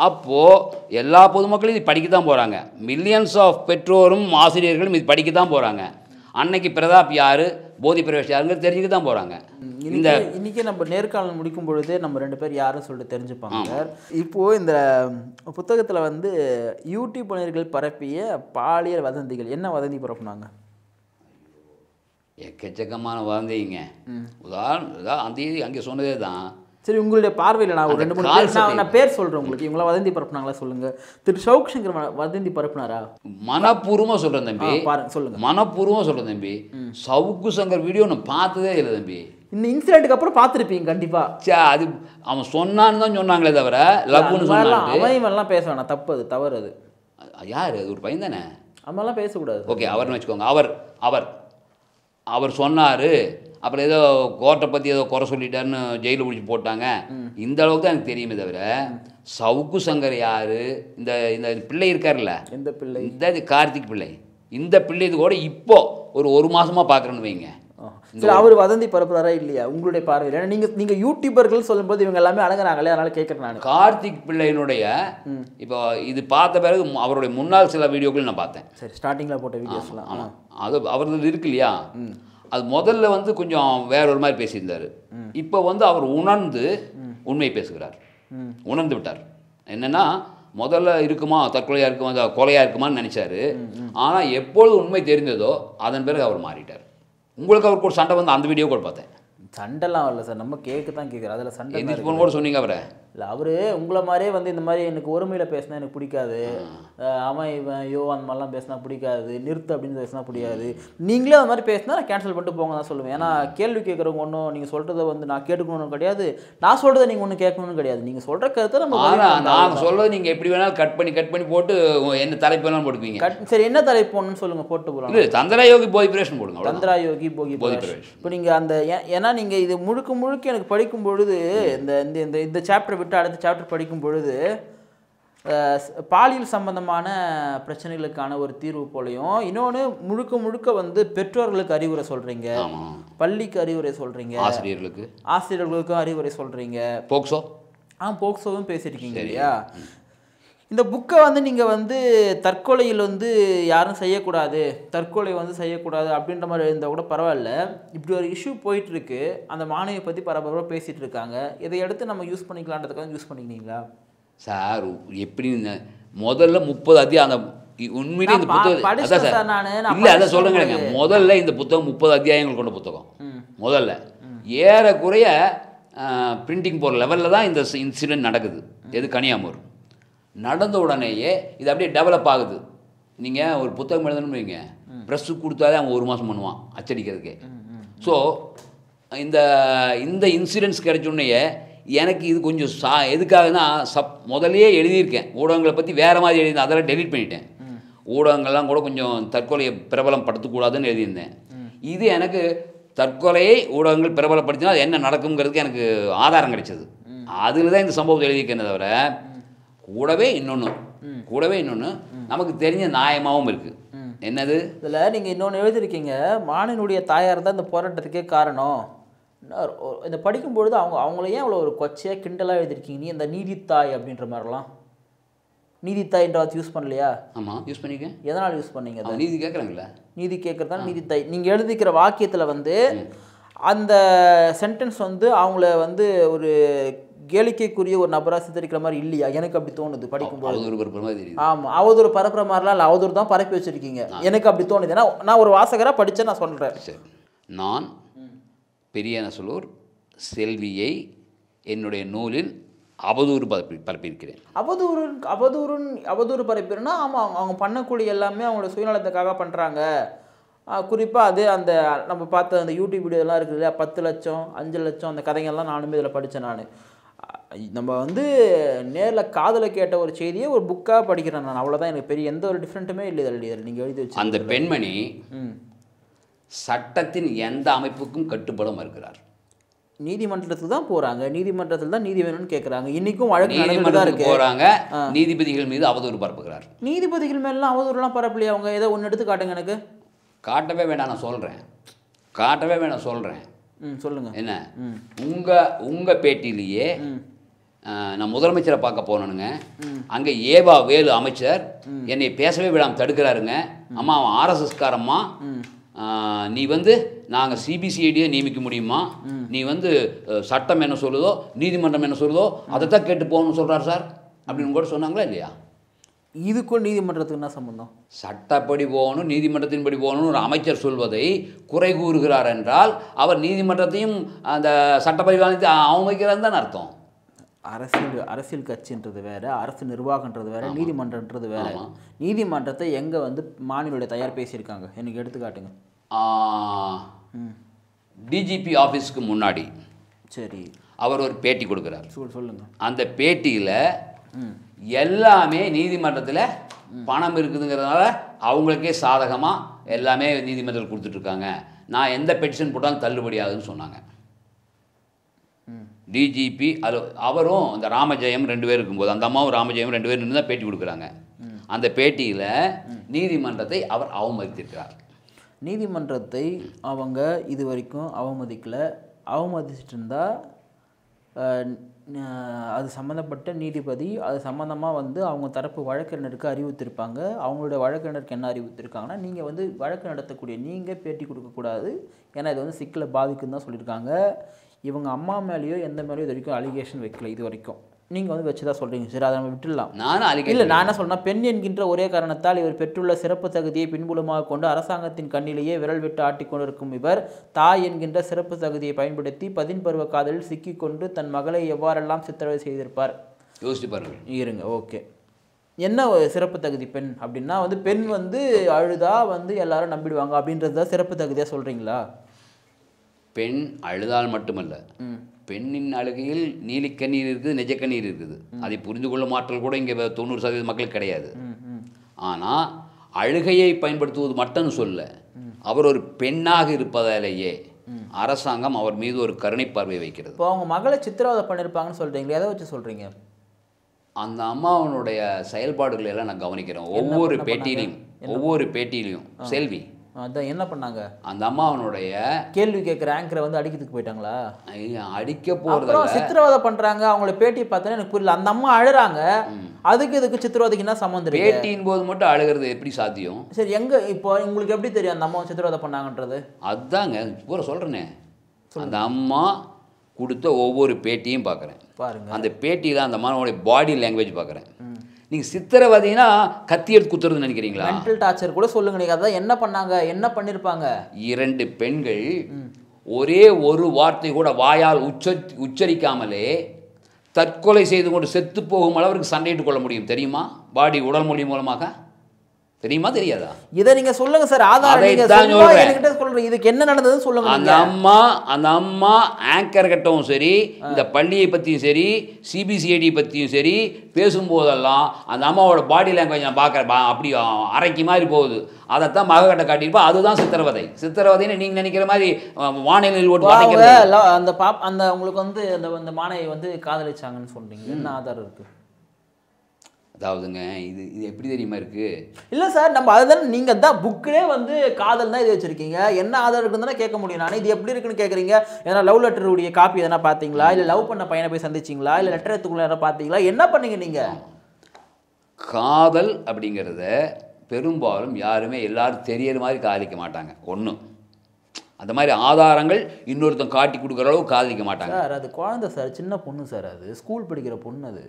அப்போது எல்லா பொதுமக்களும் இது படிக்க தான் போகிறாங்க மில்லியன்ஸ் ஆஃப் பெற்றோரும் ஆசிரியர்களும் இது படிக்க தான் போகிறாங்க அன்னைக்கு பிரதாப் யார் போதி பிரவேஷ் யாருங்கிறது தெரிஞ்சுக்க தான் போகிறாங்க இந்த இன்னைக்கு இன்னைக்கு நம்ம நேர்காணல் முடிக்கும் பொழுதே நம்ம ரெண்டு பேர் யாரும் சொல்லிட்டு தெரிஞ்சுப்பாங்க சார் இப்போ இந்த புத்தகத்துல வந்து யூடியூப் நேயர்கள் பரப்பிய பாலியல் வதந்திகள் என்ன வதந்தி பரப்புனாங்க எக்கச்சக்கமான வதந்திங்க உதாரணம் இதான் அந்த இது அங்கே சொன்னதே தான் சரி உங்களுடைய பார்வையில் நான் ஒரு அந்த ரெண்டு மூணு கால் பேர் நான் சட்டை. நான் பேர் சொல்றேன் உங்களுக்கு இவங்கள வதந்தி பரப்புனாங்களா சொல்லுங்க திரு சவுக் சங்கர் வ- வதந்தி பரப்புனாரா மனப்பூர்வமாக சொல்கிறேன் ஆ, தம்பி பாருங்க சொல்லுங்க மனப்பூர்வமாக சொல்கிறேன் தம்பி சவுக்கு சங்கர் வீடியோ நான் பார்த்ததே இல்லை தம்பி இந்த இன்சிடென்ட்டுக்கு அப்புறம் பார்த்துருப்பீங்க கண்டிப்பா சே அது அவன் சொன்னான்னு தான் சொன்னாங்களே தவிர அந்த லவ்னு மாதிரிலாம் சொன்னாங்க அவன் இவன்லாம் பேச வேணாம் தப்பு அது தவறு அது யார் அது ஒரு பையன் தானே அவன்லாம் பேசக்கூடாது ஓகே அவர்னு வச்சுக்கோங்க அவர் அவர் அவர் சொன்னார் அப்புறம் ஏதோ கோர்ட்டை பற்றி ஏதோ குறை சொல்லிட்டாருன்னு ஜெயிலில் பிடிச்சி போட்டாங்க இந்த அளவுக்கு தான் எனக்கு தெரியுமே தவிர சவுக்கு சங்கர் யார் இந்த இந்த பிள்ளை இருக்கார்ல எந்த பிள்ளை இந்த இது கார்த்திக் பிள்ளை இந்த பிள்ளை இது கூட இப்போ ஒரு ஒரு மாசமா பார்க்குறேன்னு வைங்க ஆ. சரி அவர் வதந்தி பரப்புறாரா இல்லையா உங்களுடைய பார்வையில் ஏன்னா நீங்க நீங்க யூடியூபர்கள் சொல்லும்போது இவங்க எல்லாமே அடங்குறாங்களே அதனால கேட்குறேன் நான் கார்த்திக் பிள்ளையினுடைய இப்போ இது பார்த்த பிறகு மு- அவருடைய முன்னாள் சில வீடியோக்கள் நான் பார்த்தேன் சரி ஸ்டார்டிங்ல போட்ட வீடியோஸ்லாம் ஆமாம் அது அவரது இருக்கு இல்லையா அது முதல்ல வந்து கொஞ்சம் வேற ஒரு மாதிரி பேசியிருந்தார் இப்போ வந்து அவர் உணர்ந்து உண்மை பேசுகிறார் ம் உணர்ந்து விட்டார் என்னன்னா முதல்ல இருக்குமா தற்கொலையாக இருக்குமா அந்த கொலையாக இருக்குமான்னு நினச்சாரு ஆனால் எப்பொழுது உண்மை தெரிந்ததோ அதன் பிறகு அவர் மாறிட்டார் உங்களுக்கு அவருக்கு ஒரு சண்டை வந்து அந்த வீடியோ கூட பார்த்தேன் சண்டைலாம் வரல சார் நம்ம கேக்கு தான் கேட்குறோம் அதில் சண்டை எந்திரிச்சு போன கூட சொன்னீங்க அவரை இல்லை அவரு உங்களை மாதிரியே வந்து இந்த மாதிரி எனக்கு ஒருமையில் பேசினா எனக்கு பிடிக்காது அஹ் அவன் இவன் ஐயோ அந்த மாதிரிலாம் பேசினா பிடிக்காது நிறுத்து அப்படின்னு பேசினா பிடிக்காது நீங்களே அந்த மாதிரி பேசினா நான் கேன்சல் பண்ணிட்டு போங்க தான் சொல்லுவேன் ஏன்னா கேள்வி கேட்குறவங்க ஒன்றும் நீங்கள் சொல்கிறத வந்து நான் கேட்டுக்கணும்னு கிடையாது நான் சொல்கிறத நீங்கள் ஒன்றும் கேட்கணும்னு கிடையாது நீங்கள் சொல்கிற கருத்தை நம்ம பதிவு ஆனால் பண்ணலாம். நான் சொல்றது நீங்கள் எப்படி வேணாலும் கட் பண்ணி கட் பண்ணி போட்டு என்ன தலைப்பு வேணாலும் போட்டுக்குவீங்க கட் சரி என்ன தலைப்பு போடணும்னு சொல்லுங்கள் போட்டு போகலாம் இல்லை தந்திரா யோகி போய் பிரேஷன் போடுங்க அவ்வளவுதான். சந்திரா யோகி போகி போகி பிரகாஷ் பிரகாஷ். இப்போ நீங்கள் அந்த ஏ- ஏன்னா நீங்கள் இது முழுக்க முழுக்க எனக்கு படிக்கும் பொழுது இந்த இந்த இந்த இந்த சாப்டர் விட்டு அடுத்த சாப்டர் படிக்கும் பொழுது அஹ், ஸ்- பாலியல் சம்பந்தமான பிரச்சனைகளுக்கான ஒரு தீர்வு போலையும் இன்னொன்று முழுக்க முழுக்க வந்து பெற்றோர்களுக்கு அறிவுரை சொல்கிறீங்க ஆமாம் பள்ளிக்கு அறிவுரை சொல்கிறீங்க ஆசிரியர்களுக்கு ஆசிரியர்களுக்கும் அறிவுரை சொல்கிறீங்க போக்சோ ஆ போக்சோவும் பேசியிருக்கீங்க இல்லையா இந்த புக்கை வந்து நீங்கள் வந்து தற்கொலையில் வந்து யாரும் செய்யக்கூடாது தற்கொலை வந்து செய்யக்கூடாது அப்படின்ற மாதிரி இருந்தால் கூட பரவாயில்ல இப்படி ஒரு இஷ்யூ போயிட்டு இருக்கு அந்த மாணவியை பற்றி பரபரப்பாக பேசிகிட்டு இருக்காங்க இதை எடுத்து நம்ம யூஸ் பண்ணிக்கலான்றதுக்காக யூஸ் பண்ணிக்கினீங்களா சார் எப்படி இந்த- முதல்ல முப்பது அத்தியாயம் அந்த இ- உண்மையிலே இந்த நான் பா- புத்தகம் படிச்சேன் அதான் சார் சார் நானு, நான் இல்லை அதை படிச்சேன் சொல்லுங்க முதல்ல இந்த புத்தகம் முப்பது அத்தியாயங்கள் கொண்ட புத்தகம் ம். முதல்ல ஏறக்குறைய பிரிண்டிங் போகிற லெவலில் தான் இந்த இன்சிடென்ட் நடக்குது எது கனியாமூர் நடந்த உடனேயே இது அப்படியே டெவலப் ஆகுது நீங்கள் ஒரு புத்தகம் எழுதணும்னு வைங்க ப்ரெஸ்ஸுக்கு கொடுத்தாலே அவன் ஒரு மாதம் பண்ணுவான் அச்சடிக்கிறதுக்கு ஸோ இந்த இந்த இன்சிடென்ட்ஸ் கிடைச்ச உடனேயே எனக்கு இது கொஞ்சம் சா எதுக்காகனா சப் முதல்லயே எழுதியிருக்கேன் ஊடகங்களை பற்றி வேறு மாதிரி எழுதியிருந்தேன் அதெல்லாம் டெலீட் பண்ணிட்டேன் ஊடகங்கள்லாம் கூட கொஞ்சம் தற்கொலையை பிரபலம் படுத்தக்கூடாதுன்னு எழுதியிருந்தேன் இது எனக்கு தற்கொலையை ஊடகங்கள் பிரபலப்படுத்தினா அது என்ன நடக்குங்கிறதுக்கு எனக்கு ஆதாரம் கிடைச்சது அதில் தான் இந்த சம்பவத்தை எழுதியிருக்கேனே தவிர கூடவே இன்னொன்று கூடவே இன்னொன்று நமக்கு தெரிஞ்ச நியாயமாகவும் இருக்குது என்னது இதில் நீங்கள் இன்னொன்று எழுதியிருக்கீங்க மாணவனுடைய தாயார் தான் இந்த போராட்டத்துக்கே காரணம் இன்னொரு- ஒரு- இதை படிக்கும்பொழுது அவங்க அவங்கள ஏன் அவ்வளோ ஒரு கொச்சையாக கிண்டலாக எழுதியிருக்கீங்க நீ இந்த நீதித்தாய் அப்படின்ற மாதிரிலாம் நீதித்தாய்ன்ற வார்த்தை யூஸ் பண்ணலையா ஆமாம் யூஸ் பண்ணிக்கேன் எதனால் யூஸ் பண்ணீங்க அதை அவன் நீதி கேட்குறாங்கல்ல நீதி கேட்குறதா நீதித்தாய் நீங்கள் எழுதிக்கிற வாக்கியத்தில் வந்து அந்த சென்டென்ஸ் வந்து அவங்கள வந்து ஒரு கேளிக்கைக்குரிய ஒரு நபராக சித்தரிக்கிற மாதிரி இல்லையா எனக்கு அப்படி தோணுது படிக்கும்போது அவதூறு பரப்புற மாதிரி தெரியுது ஆமாம் அவதூறு பரப்புற மாதிரிலாம் இல்லை அவதூறு தான் பரப்பி வச்சிருக்கீங்க எனக்கு அப்படி தோணுது ஏன்னா நான் ஒரு வாசகராக படித்தேன் நான் சொல்கிறேன் சரி நான் பெரியனசலூர் செல்வியை என்னுடைய நூலில் அவதூறு பரப்பி பரப்பியிருக்கிறேன் அவதூறு அவதூறு அவதூறு பரப்பிடுனா ஆமாம் அவங்க அவங்க பண்ணக்கூடிய எல்லாமே அவங்களோட சுயநலத்துக்காக பண்ணுறாங்க குறிப்பாக அது அந்த நம்ம பார்த்த அந்த யூடியூப் வீடியோலாம் இருக்குது இல்லையா பத்து லட்சம் அஞ்சு லட்சம் அந்த கதைங்கள்லாம் நானுமே இதில் படித்தேன் நான் நம்ம வந்து நேரில் காதில் கேட்ட ஒரு செய்தியை ஒரு புக்காக படிக்கிறேன் நான் அவ்வளோதான் எனக்கு பெரிய எந்த ஒரு டிஃப்ரெண்ட்டுமே இல்லை இதில் இதில் நீங்கள் எழுதி வச்சு அந்த பெண்மணி ம் சட்டத்தின் எந்த அமைப்புக்கும் கட்டுப்பட மறுக்கிறார் நீதிமன்றத்துக்கு தான் போகிறாங்க நீதிமன்றத்தில் தான் நீதி வேணும்னு கேட்குறாங்க இன்றைக்கும் வழக்கு நடந்துட்டு தான் நீதிமன்றத்துக்கு இருக்கு போறாங்க நீதிபதிகள் மீது அவதூறு பரப்புகிறார் நீதிபதிகள் மேலாம் அவதூறுலாம் பரப்பலையே அவங்க ஏதோ ஒன்று எடுத்து காட்டுங்க எனக்கு காட்டவே வேண்டாம் நான் சொல்றேன் காட்டவே வேண்டாம் சொல்றேன் ம் சொல்லுங்கள் என்ன உங்க உங்க பேட்டியிலேயே அஹ், நான் முதலமைச்சரை பார்க்க போனேனுங்க அங்க ஏவா வேலு அமைச்சர் என்னை பேசவே விடாம தடுக்கிறாருங்க அம்மா அவன் ஆர்எஸ்எஸ்காரம்மா நீ வந்து நாங்கள் சிபிசிஐடியை நியமிக்க முடியுமா நீ வந்து அஹ், சட்டம் என்ன சொல்லுதோ நீதிமன்றம் என்ன சொல்லுதோ அதை தான் கேட்டு போகணும்னு சொல்றாரு சார் அப்படின்னு கூட சொன்னாங்களா இல்லையா இதுக்கும் நீதிமன்றத்துக்கு என்ன சம்பந்தம் சட்டப்படி போகணும் நீதிமன்றத்தின்படி போகணும்னு ஒரு அமைச்சர் சொல்வதை குறை கூறுகிறார் என்றால் அவர் நீதிமன்றத்தையும் அந்த சட்டப்பரிபாலனத்தை அவமதிக்கிறார் தான் அர்த்தம் அரசியல் அரசியல் கட்சின்றது வேற அரசு நிர்வாகன்றது வேற நீதிமன்றன்றது வேற நீதிமன்றத்தை எங்க வந்து மாநிலோட தயார் பேசியிருக்காங்க எனக்கு எடுத்து காட்டுங்க டிஜிபி ஆஃபீஸ்க்கு முன்னாடி சரி அவர் ஒரு பேட்டி கொடுக்குறார் சொல் சொல்லுங்க அந்த பேட்டியில் எல்லாமே நீதிமன்றத்தில் பணம் இருக்குதுங்கிறதுனால அவங்களுக்கே சாதகமாக எல்லாமே நீதிமன்றத்தில் கொடுத்துட்ருக்காங்க நான் எந்த பெட்டிஷன் போட்டாலும் தள்ளுபடி ஆகுதுன்னு சொன்னாங்க டிஜிபி அது அவரும் இந்த ராமஜெயம் ரெண்டு பேர் இருக்கும்போது அந்த அம்மாவும் ராமஜெயம் ரெண்டு பேர் நின்று தான் பேட்டி கொடுக்குறாங்க அந்த பேட்டியில் நீதிமன்றத்தை அவர் அவமதித்திருக்கிறார் நீதிமன்றத்தை அவங்க இது வரைக்கும் அவமதிக்கல அவமதிச்சிட்டு இருந்தா அஹ், ந- அது சம்மந்தப்பட்ட நீதிபதி அது சம்மந்தமாக வந்து அவங்க தரப்பு வழக்கறிஞருக்கு அறிவித்திருப்பாங்க அவங்களுடைய வழக்கறிஞருக்கு என்ன அறிவித்திருக்காங்கன்னா நீங்கள் வந்து வழக்கு நடத்தக்கூடிய நீங்கள் பேட்டி கொடுக்கக்கூடாது ஏன்னா இது வந்து சிக்கலை பாதிக்குன்னு தான் சொல்லியிருக்காங்க இவங்க அம்மா மேலேயோ எந்த மேலேயோ இது வரைக்கும் அலிகேஷன் வைக்கல இது வரைக்கும் நீங்கள் வந்து வச்சு தான் சொல்கிறீங்க சரி அதை நம்ம விட்டுடலாம் நானும் அலிகேஷன் இல்லை நான் என்ன சொல்றேன்னா பெண் என்கின்ற ஒரே காரணத்தால் இவர் பெற்றுள்ள சிறப்பு தகுதியை பின்புலமாக கொண்டு அரசாங்கத்தின் கண்ணிலேயே விரல் விட்டு ஆட்டிக் கொண்டிருக்கும் இவர் தாய் என்கின்ற சிறப்பு தகுதியை பயன்படுத்தி பதின் பருவ காதலில் சிக்கிக்கொண்டு தன் மகளை எவ்வாறெல்லாம் சித்திரவதை செய்திருப்பார் யோசிச்சு பாருங்க இருங்க ஓகே என்ன ஒரு சிறப்பு தகுதி பெண் அப்படின்னா வந்து பெண் வந்து அழுதா வந்து எல்லாரும் நம்பிடுவாங்க அப்படின்றது தான் சிறப்பு தகுதியாக சொல்கிறீங்களா பெண் அழுதால் மட்டுமல்ல பெண்ணின் அழுகையில் நீலிக்கண்ணீர் இருக்குது நெஜக்கண்ணீர் இருக்குது அதை புரிந்து கொள்ளும் ஆற்றல் கூட இங்கே தொண்ணூறு சதவீத மக்களுக்கு கிடையாது ம் ம் ஆனால் அழுகையை பயன்படுத்துவது மட்டும் சொல்ல அவர் ஒரு பெண்ணாக இருப்பதாலேயே அரசாங்கம் அவர் மீது ஒரு கருணை பார்வை வைக்கிறது இப்போ அவங்க மகளை சித்திரவதை பண்ணியிருப்பாங்கன்னு சொல்கிறீங்களே எதை வச்சு சொல்கிறீங்க அந்த அம்மாவனுடைய செயல்பாடுகளை எல்லாம் நான் கவனிக்கிறேன் ஒவ்வொரு பேட்டியிலையும் ஒவ்வொரு பேட்டியிலையும் செல்வி அதான் என்ன பண்ணாங்க அந்த அம்மாவனுடைய கேள்வி கேட்குற ஆங்கரை வந்து அடிக்கிறதுக்கு போயிட்டாங்களா ஐயா, அடிக்க போறதில்ல அப்புறம் சித்திரவதை பண்றாங்க அவங்கள பேட்டி பார்த்தோன்னே எனக்கு புரியல அந்த அம்மா அழுறாங்க அதுக்கு இதுக்கு சித்திரவதைக்கு என்ன சம்மந்தம் இருக்கு பேட்டியின் போது மட்டும் அழுகிறது எப்படி சாத்தியம் சரி எங்க இப்போ உங்களுக்கு எப்படி தெரியும் அந்த அம்மா சித்திரவதை பண்ணாங்கன்றது அதாங்க பூரா சொல்கிறேனே அந்த அம்மா கொடுத்த ஒவ்வொரு பேட்டியும் பார்க்குறேன் பாருங்க அந்த பேட்டியில் அந்த மாணவனுடைய பாடி லாங்குவேஜ் பார்க்குறேன் நீங்கள் சித்திரவதைனா கத்தி எடுத்து குத்துறதுன்னு நினைக்கிறீங்களா மென்டல் டார்ச்சர் கூட சொல்லுங்க நீங்க அதான் என்ன பண்ணாங்க என்ன பண்ணிருப்பாங்க இரண்டு பெண்கள் ஒரே ஒரு வார்த்தை கூட வாயால் உச்ச உச்சரிக்காமலே தற்கொலை செய்து கொண்டு செத்து போகும் அளவிற்கு சண்டையிட்டு கொள்ள முடியும் தெரியுமா பாடி உடல் மொழி மூலமாக தெரியுமா தெரியாதா இதை நீங்க சொல்லுங்க சார் ஆதாரம் நீங்க அதைத்தான் சும்மா சொல்றேன். என்கிட்ட சொல்றீங்க இதுக்கு என்ன நடந்ததுன்னு சொல்லுங்க அந்த நீங்க அம்மா அந்த அம்மா ஆங்கர் கிட்டவும் சரி இந்த பள்ளியை பற்றியும் சரி சிபிசிஐடி பற்றியும் சரி பேசும்போதெல்லாம் அந்த அம்மாவோட பாடி லாங்குவேஜ் நான் பார்க்குறேன் அப்படி அரைக்கி மாதிரி போகுது அதைத்தான் மகக்கிட்ட காட்டியிருப்பா அதுதான் சித்திரவதை சித்திரவதைன்னு நீங்கள் நினைக்கிற மாதிரி அஹ், வானிலையில் ஓட்டு அவங்க வதைக்கிறது ல- அந்த பாப் அந்த உங்களுக்கு வந்து அந்த அந்த மாணவி வந்து காதலிச்சாங்கன்னு சொல்றீங்க என்ன ஆதாரம் இருக்கு அதாவதுங்க இது இது எப்படி தெரியுமா இருக்கு இல்ல சார் நம்ம அதுதானே நீங்க தான் புக்கிலே வந்து காதல் தான் இது வச்சிருக்கீங்க என்ன ஆதாரம் இருக்குன்னு தானே கேட்க முடியும் நானே இது எப்படி இருக்குன்னு கேக்குறீங்க ஏன்னா லவ் லெட்டருடைய காப்பி எதனா பாத்தீங்களா இல்ல லவ் பண்ண பையனை போய் சந்திச்சீங்களா இல்ல லெட்டர் எடுத்துக்குள்ள யாரா பாத்தீங்களா என்ன பண்ணீங்க நீங்க காதல் அப்படிங்கிறத பெரும்பாலும் யாருமே எல்லாரும் தெரியற மாதிரி காதலிக்க மாட்டாங்க ஒன்று அந்த மாதிரி ஆதாரங்கள் இன்னொருத்தன் காட்டி கொடுக்குற அளவுக்கு காதலிக்க மாட்டாங்க சார் அது குழந்தை சார் சின்ன பொண்ணு சார் அது ஸ்கூல் படிக்கிற பொண்ணு அது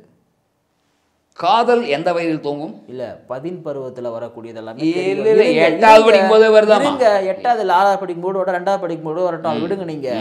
காதல் எந்த வயதில் தோங்கும் இல்ல பதின் பருவத்துல வரக்கூடியது எல்லாமே இல்ல, தெரியும். இல்ல, இருங்க, எட்டாவது இருங்க, படிக்கும் போதே வருதாமா? இருங்க எட்டாவது இல்ல ஆறாவது படிக்கும் போது விட ரெண்டாவது படிக்கும் போது வரட்டும் அது விடுங்க நீங்க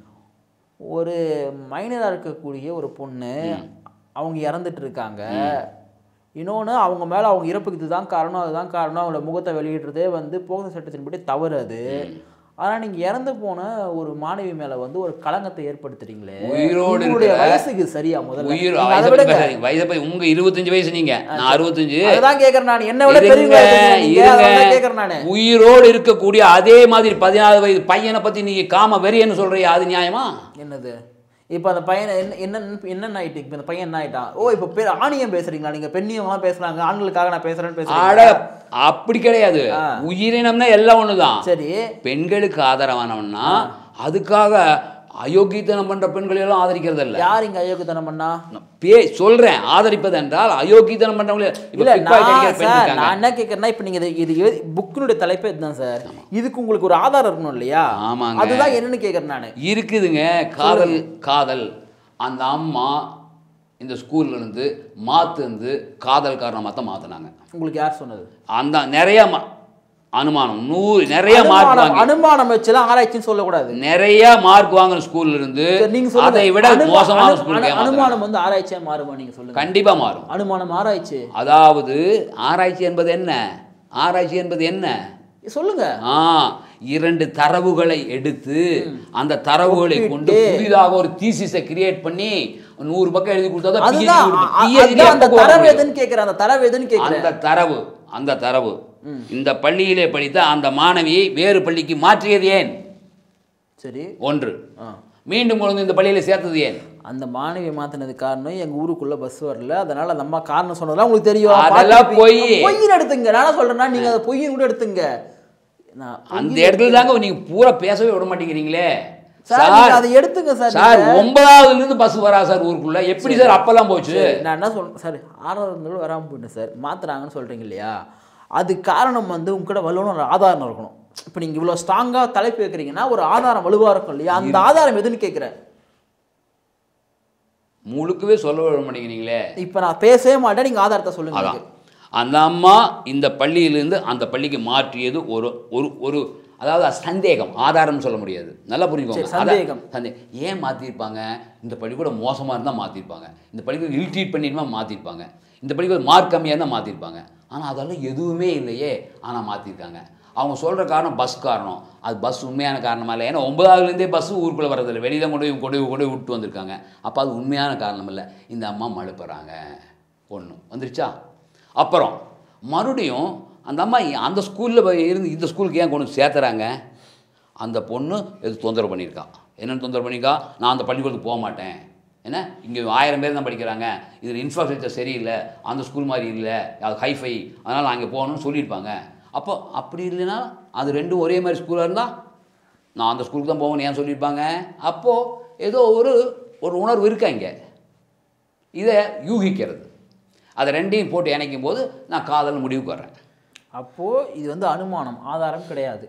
ஒரு மைனரா இருக்கக்கூடிய ஒரு பொண்ணு அவங்க இறந்துட்டு இருக்காங்க இன்னொன்று அவங்க மேலே அவங்க இறப்புக்கு இதுதான் காரணம் அதுதான் காரணம் அவங்களோட முகத்தை வெளியிடுறதே வந்து போக்சோ சட்டத்தின்படி தவறு அது ஆனால் நீங்கள் இறந்து போன ஒரு மாணவி மேலே வந்து ஒரு களங்கத்தை ஏற்படுத்துறீங்களே உயிரோடு உங்களுடைய இருக்கிற- வயசுக்கு சரியா முதல்ல உயிர் நீங்க அதை வயதை பத்தி விடுங்க. பேசாதீங்க. வயதை பத்தி உங்க இருபத்தஞ்சு வயசு நீங்க நான் அறுபத்தஞ்சு அதுதான் கேட்குறேன் நான் என்ன விட இருங்க, பெரியவங்க இருங்க. கேட்குறேன் நான் உயிரோடு இருக்கக்கூடிய அதே மாதிரி பதினாறு வயது பையனை பத்தி நீங்க காம வெறியன்னு சொல்றியா அது நியாயமா என்னது இப்போ அந்த பையன் என்ன என்ன என்னென்ன ஆயிட்டு இப்போ இந்த பையன் என்ன ஆயிட்டான் ஓ இப்போ பேர் ஆணியம் பேசுறீங்களா நீங்க பெண்ணியம்லாம் பேசுறாங்க ஆண்களுக்காக நான் பேசுறேன்னு அட பேசுறேன் அப்படி கிடையாது உயிரினம்னா எல்லாம் ஒண்ணுதான் சரி பெண்களுக்கு ஆதரவானவன்னா அதுக்காக அயோக்கியத்தனம் பண்ற பெண்களை எல்லாம் ஆதரிக்கிறது இல்ல யார் இங்க அயோக்கியத்தனம் பண்ணா நான் பே சொல்றேன் ஆதரிப்பது என்றால் அயோக்கியத்தனம் பண்றவங்களே இப்ப இல்ல pickpocket அடிக்கிற நான் பெண் சார் இருக்காங்க. நான் என்ன கேட்கறேன்னா இப்போ நீங்க இது இது புக்கினுடைய தலைப்பே இதுதான் சார் இதுக்கு உங்களுக்கு ஒரு ஆதாரம் இருக்கணும் இல்லையா ஆமாங்க. அதுதான் என்னன்னு கேட்கறேன் நான் இருக்குதுங்க காதல் காதல் அந்த அம்மா இந்த ஸ்கூல்ல இருந்து மாத்து இருந்து காதல் காரணமாக தான் மாத்துனாங்க உங்களுக்கு யார் சொன்னது அந்த நிறைய ம- அனுமானம் நூறு நிறைய மார்க் அனுமானம் வாங்கி அனுமானம் வச்சுலாம் ஆராய்ச்சின்னு சொல்லக்கூடாது நிறைய மார்க் வாங்கின ஸ்கூல்ல இருந்து சரி, நீங்க சொல்லுங்க அதை விட அனு- மோசமான அனு- ஸ்கூலுக்கு அனு- ஏமாத்துறாங்க. அனுமானம் வந்து ஆராய்ச்சியா மாறுமா நீங்க சொல்லுங்க கண்டிப்பா மாறும் அனுமானம் ஆராய்ச்சி அதாவது ஆராய்ச்சி என்பது என்ன ஆராய்ச்சி என்பது என்ன சொல்லுங்க ஆ இரண்டு தரவுகளை எடுத்து அந்த தரவுகளை கொண்டு ஒப்பிட்டு. புதிதாக ஒரு தீசிஸை கிரியேட் பண்ணி நூறு பக்கம் எழுதி கொடுத்தா தான் PhD அதுதான் கொடுப்போம். அ- PhD அதுதான் அந்த எப்போ வர தரவு முடியும்? எதுன்னு கேட்கிறேன் அந்த தரவு எதுன்னு கேட்கிறேன் அந்த தரவு அந்த தரவு இந்த பள்ளியிலே படித்த அந்த மாணவியை வேறு பள்ளிக்கு மாற்றியது ஏன் சரி ஒன்று ஆ. மீண்டும் கொண்டு வந்து இந்த பள்ளியில சேர்த்தது ஏன் அந்த மாணவியை மாத்தினது காரணம் எங்க ஊருக்குள்ள பஸ் வரல அதனால அந்த அம்மா காரணம் சொன்னதெல்லாம் உங்களுக்கு தெரியும் அதெல்லாம் பார்த்திருப்பீங்க. பொய். பொய்ன்னு எடுத்துங்க நான் சொல்றேன்னா நீங்க அதை பொய்ன்னு கூட எடுத்துங்க நான் அந்த இடத்துல தாங்க நீங்க பூரா பேசவே விட மாட்டேங்கிறீங்களே சார் சார், நீங்க அதை எடுத்துங்க சார் சார் நீங்க. ஒன்பதாவதுல இருந்து பஸ் வரா சார் ஊருக்குள்ள எப்படி சார் அப்பெல்லாம் போச்சு சரி, நான் என்ன சொல்றேன் சார் ஆறாவது இருந்தாலும் வராமல் போயிட்டேன் சார் மாத்துறாங்கன்னு சொல்றீங்க இல்லையா அது காரணம் வந்து உங்ககிட்ட வலுவான ஒரு ஆதாரம் இருக்கணும் இப்போ நீங்க இவ்வளவு ஸ்ட்ராங்கா தலைப்பு வைக்கிறீங்கன்னா ஒரு ஆதாரம் வலுவா இருக்கும் இல்லையா அந்த ஆதாரம் எதுன்னு கேட்குறேன் முழுக்கவே சொல்ல விட மாட்டேங்கிறீங்களே இப்போ நான் பேசவே மாட்டேன் நீங்க ஆதாரத்தை சொல்லுங்க அதான் எனக்கு. அந்த அம்மா இந்த பள்ளியிலிருந்து அந்த பள்ளிக்கு மாற்றியது ஒரு ஒரு ஒரு அதாவது அது சந்தேகம் ஆதாரம்னு சொல்ல முடியாது நல்லா புரிஞ்சுக்கோங்க சரி, சந்தேகம். அதான் சந்தேகம் ஏன் மாற்றிருப்பாங்க இந்த பள்ளிக்கூடம் மோசமாக இருந்தால் மாற்றிருப்பாங்க இந்த பள்ளிக்கூடம் இல் ட்ரீட் பண்ணிருந்தா மாற்றிருப்பாங்க இந்த பள்ளிக்கூடம் மார்க் கம்மியாக இருந்தால் மாற்றிருப்பாங்க ஆனால் அதெல்லாம் எதுவுமே இல்லையே ஆனால் மாற்றிருக்காங்க அவங்க சொல்கிற காரணம் பஸ் காரணம் அது பஸ் உண்மையான காரணமா இல்லை ஏன்னா ஒன்பதாவதுலேருந்தே பஸ் ஊருக்குள்ளே வரதில்லை வெளியில் கொண்டு போய் கொண்டு போய் கொண்டு போய் விட்டு வந்திருக்காங்க அப்போ அது உண்மையான காரணம் இல்லை இந்த அம்மா மழுப்புறாங்க ஒன்று வந்துருச்சா அப்புறம் மறுபடியும் அந்த அம்மா அந்த ஸ்கூலில் இருந்து இந்த ஸ்கூலுக்கு ஏன் கொண்டு வந்து சேர்த்துறாங்க அந்த பொண்ணு எது தொந்தரவு பண்ணியிருக்கா என்னென்னு தொந்தரவு பண்ணியிருக்கா நான் அந்த பள்ளிக்கூடத்துக்கு போக மாட்டேன் என்ன இங்கே ஆயிரம் பேர் தான் படிக்கிறாங்க இதில் இன்ஃப்ராஸ்ட்ரக்சர் சரியில்லை அந்த ஸ்கூல் மாதிரி இல்லை அது ஹைஃபை அதனால் நான் அங்கே போகணும்னு சொல்லியிருப்பாங்க அப்போ அப்படி இல்லைன்னா அது ரெண்டும் ஒரே மாதிரி ஸ்கூலாக இருந்தால் நான் அந்த ஸ்கூலுக்கு தான் போகணும்னு ஏன் சொல்லியிருப்பாங்க அப்போது ஏதோ ஒரு ஒரு உணர்வு இருக்கா இங்கே இதை யூகிக்கிறது அதை ரெண்டையும் போட்டு இணைக்கும் போது நான் காதல் முடிவுக்கு வர்றேன் அப்போ இது வந்து அனுமானம் ஆதாரம் கிடையாது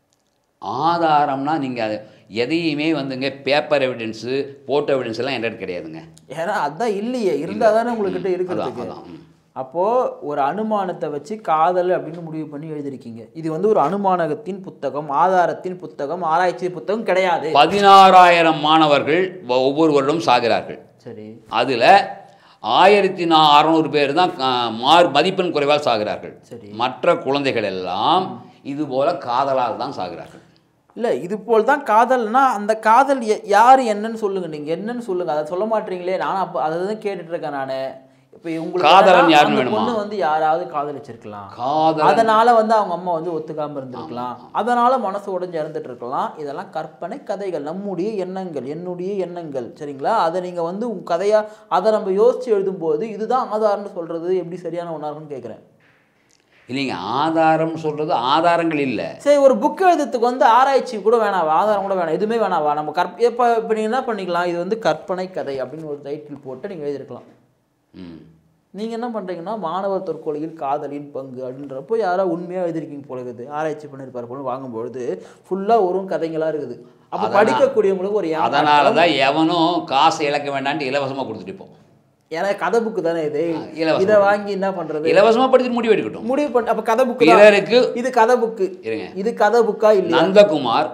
ஆதாரம்னா நீங்கள் அது எதையுமே வந்துங்க பேப்பர் எவிடன்ஸு போட்டோ எவிடன்ஸ் எல்லாம் என்கிட்ட கிடையாதுங்க ஏன்னா அதான் இல்லையே இருந்தால் தானே உங்கள்கிட்ட அதான் இருக்கிறதுக்கு அதான் ம். அப்போ ஒரு அனுமானத்தை வச்சு காதல் அப்படின்னு முடிவு பண்ணி எழுதிருக்கீங்க இது வந்து ஒரு அனுமானத்தின் புத்தகம் ஆதாரத்தின் புத்தகம் ஆராய்ச்சி புத்தகம் கிடையாது பதினாறாயிரம் மாணவர்கள் ஒ- ஒவ்வொரு வருடம் சாகிறார்கள் சரி அதில் ஆயிரத்தி நா அறநூறு பேர் தான் ஆ, மார் மதிப்பெண் குறைவால் சாகிறார்கள் சரி. மற்ற குழந்தைகள் எல்லாம் இது போல காதலால் தான் சாகிறார்கள் இல்ல இது போல் தான் காதல்னா அந்த காதல் ய- யாரு என்னன்னு சொல்லுங்க நீங்க என்னன்னு சொல்லுங்க அதை சொல்ல மாட்டீங்களே நானும் அப்போ அதை தான் கேட்டுட்டு இருக்கேன் நானு இப்போ உங்களுக்கு காதலன் என்னன்னா, யாருன்னு அந்த வேணுமா? பொண்ணு வந்து யாராவது காதலிச்சிருக்கலாம் காதல் அதனால வந்து அவங்க அம்மா வந்து ஒத்துக்காம இருந்திருக்கலாம் அதனால மனசு உடைஞ்சு இறந்துட்டு இருக்கலாம் இதெல்லாம் கற்பனை கதைகள் நம்முடைய எண்ணங்கள் என்னுடைய எண்ணங்கள் சரிங்களா அதை நீங்க வந்து உங்க கதையா அதை நம்ம யோசிச்சு எழுதும்போது இதுதான் ஆதாரம்னு சொல்றது எப்படி சரியான ஒன்றா இருக்கும்னு கேட்குறேன் இல்லைங்க ஆதாரம் சொல்கிறது ஆதாரங்கள் இல்லை சரி ஒரு புக் எழுதுறதுக்கு வந்து ஆராய்ச்சி கூட வேணாம் ஆதாரம் கூட வேணாம் எதுவுமே வேணாவா நம்ம கற்ப இப்போ இப்போ நீங்கள் என்ன பண்ணிக்கலாம் இது வந்து கற்பனை கதை அப்படின்னு ஒரு டைட்டில் போட்டு நீங்கள் எழுதிருக்கலாம் ம் நீங்கள் என்ன பண்ணுறீங்கன்னா மாணவர் தற்கொலையில் காதலின் பங்கு அப்படின்றப்போ யாரோ உண்மையாக எழுதிருக்கீங்க போல இருக்குது ஆராய்ச்சி பண்ணியிருப்பார் போல வாங்கும்பொழுது ஃபுல்லாக ஒரு கதைங்களா இருக்குது அப்போ அதனா- படிக்கக்கூடியவங்களுக்கு ஒரு ஏமாற்றம். அதனால தான் எவனும் காசை இழக்க வேண்டான்ட்டு இலவசமாக கொடுத்துட்டு இருப்போம் ஏன்னா கதை புக்கு தானே இது இலவசமா. இதை வாங்கி என்ன பண்ணுறது இலவசமாக படிச்சுட்டு முடிவு எடுக்கட்டும் முடிவு பண்ண அப்போ கதை புக்கு பிறருக்கு இது கதை புக்கு இருங்க இது கதை புக்கா இல்லையா நந்தகுமார்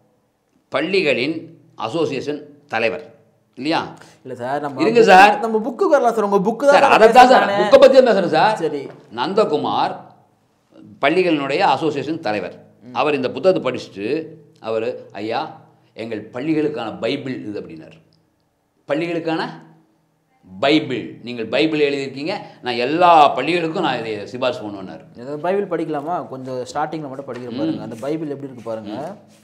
பள்ளிகளின் அசோசியேஷன் தலைவர் இல்லையா இல்லை சார் நம்ம இருங்க சார். நம்ம புக்கு வரலாம் சார் உங்கள் புக்கு சார் தான் அதை தான் சார் பேசுறானே. புக்கை பற்றி தான் பேசுகிறேன் சார் சரி நந்தகுமார் பள்ளிகளினுடைய அசோசியேஷன் தலைவர் அவர் இந்த புத்தகத்தை படிச்சுட்டு அவர் ஐயா எங்கள் பள்ளிகளுக்கான பைபிள் இது அப்படின்னார் பள்ளிகளுக்கான பைபிள் நீங்கள் பைபிள் எழுதியிருக்கீங்க நான் எல்லா பள்ளிகளுக்கும் நான் இதை சிபாரிசு பண்ணுவேன்னார் ஏதாவது பைபிள் படிக்கலாமா கொஞ்சம் ஸ்டார்டிங்கில் மட்டும் படிக்கிற பாருங்க அந்த பைபிள் எப்படி இருக்கு பாருங்க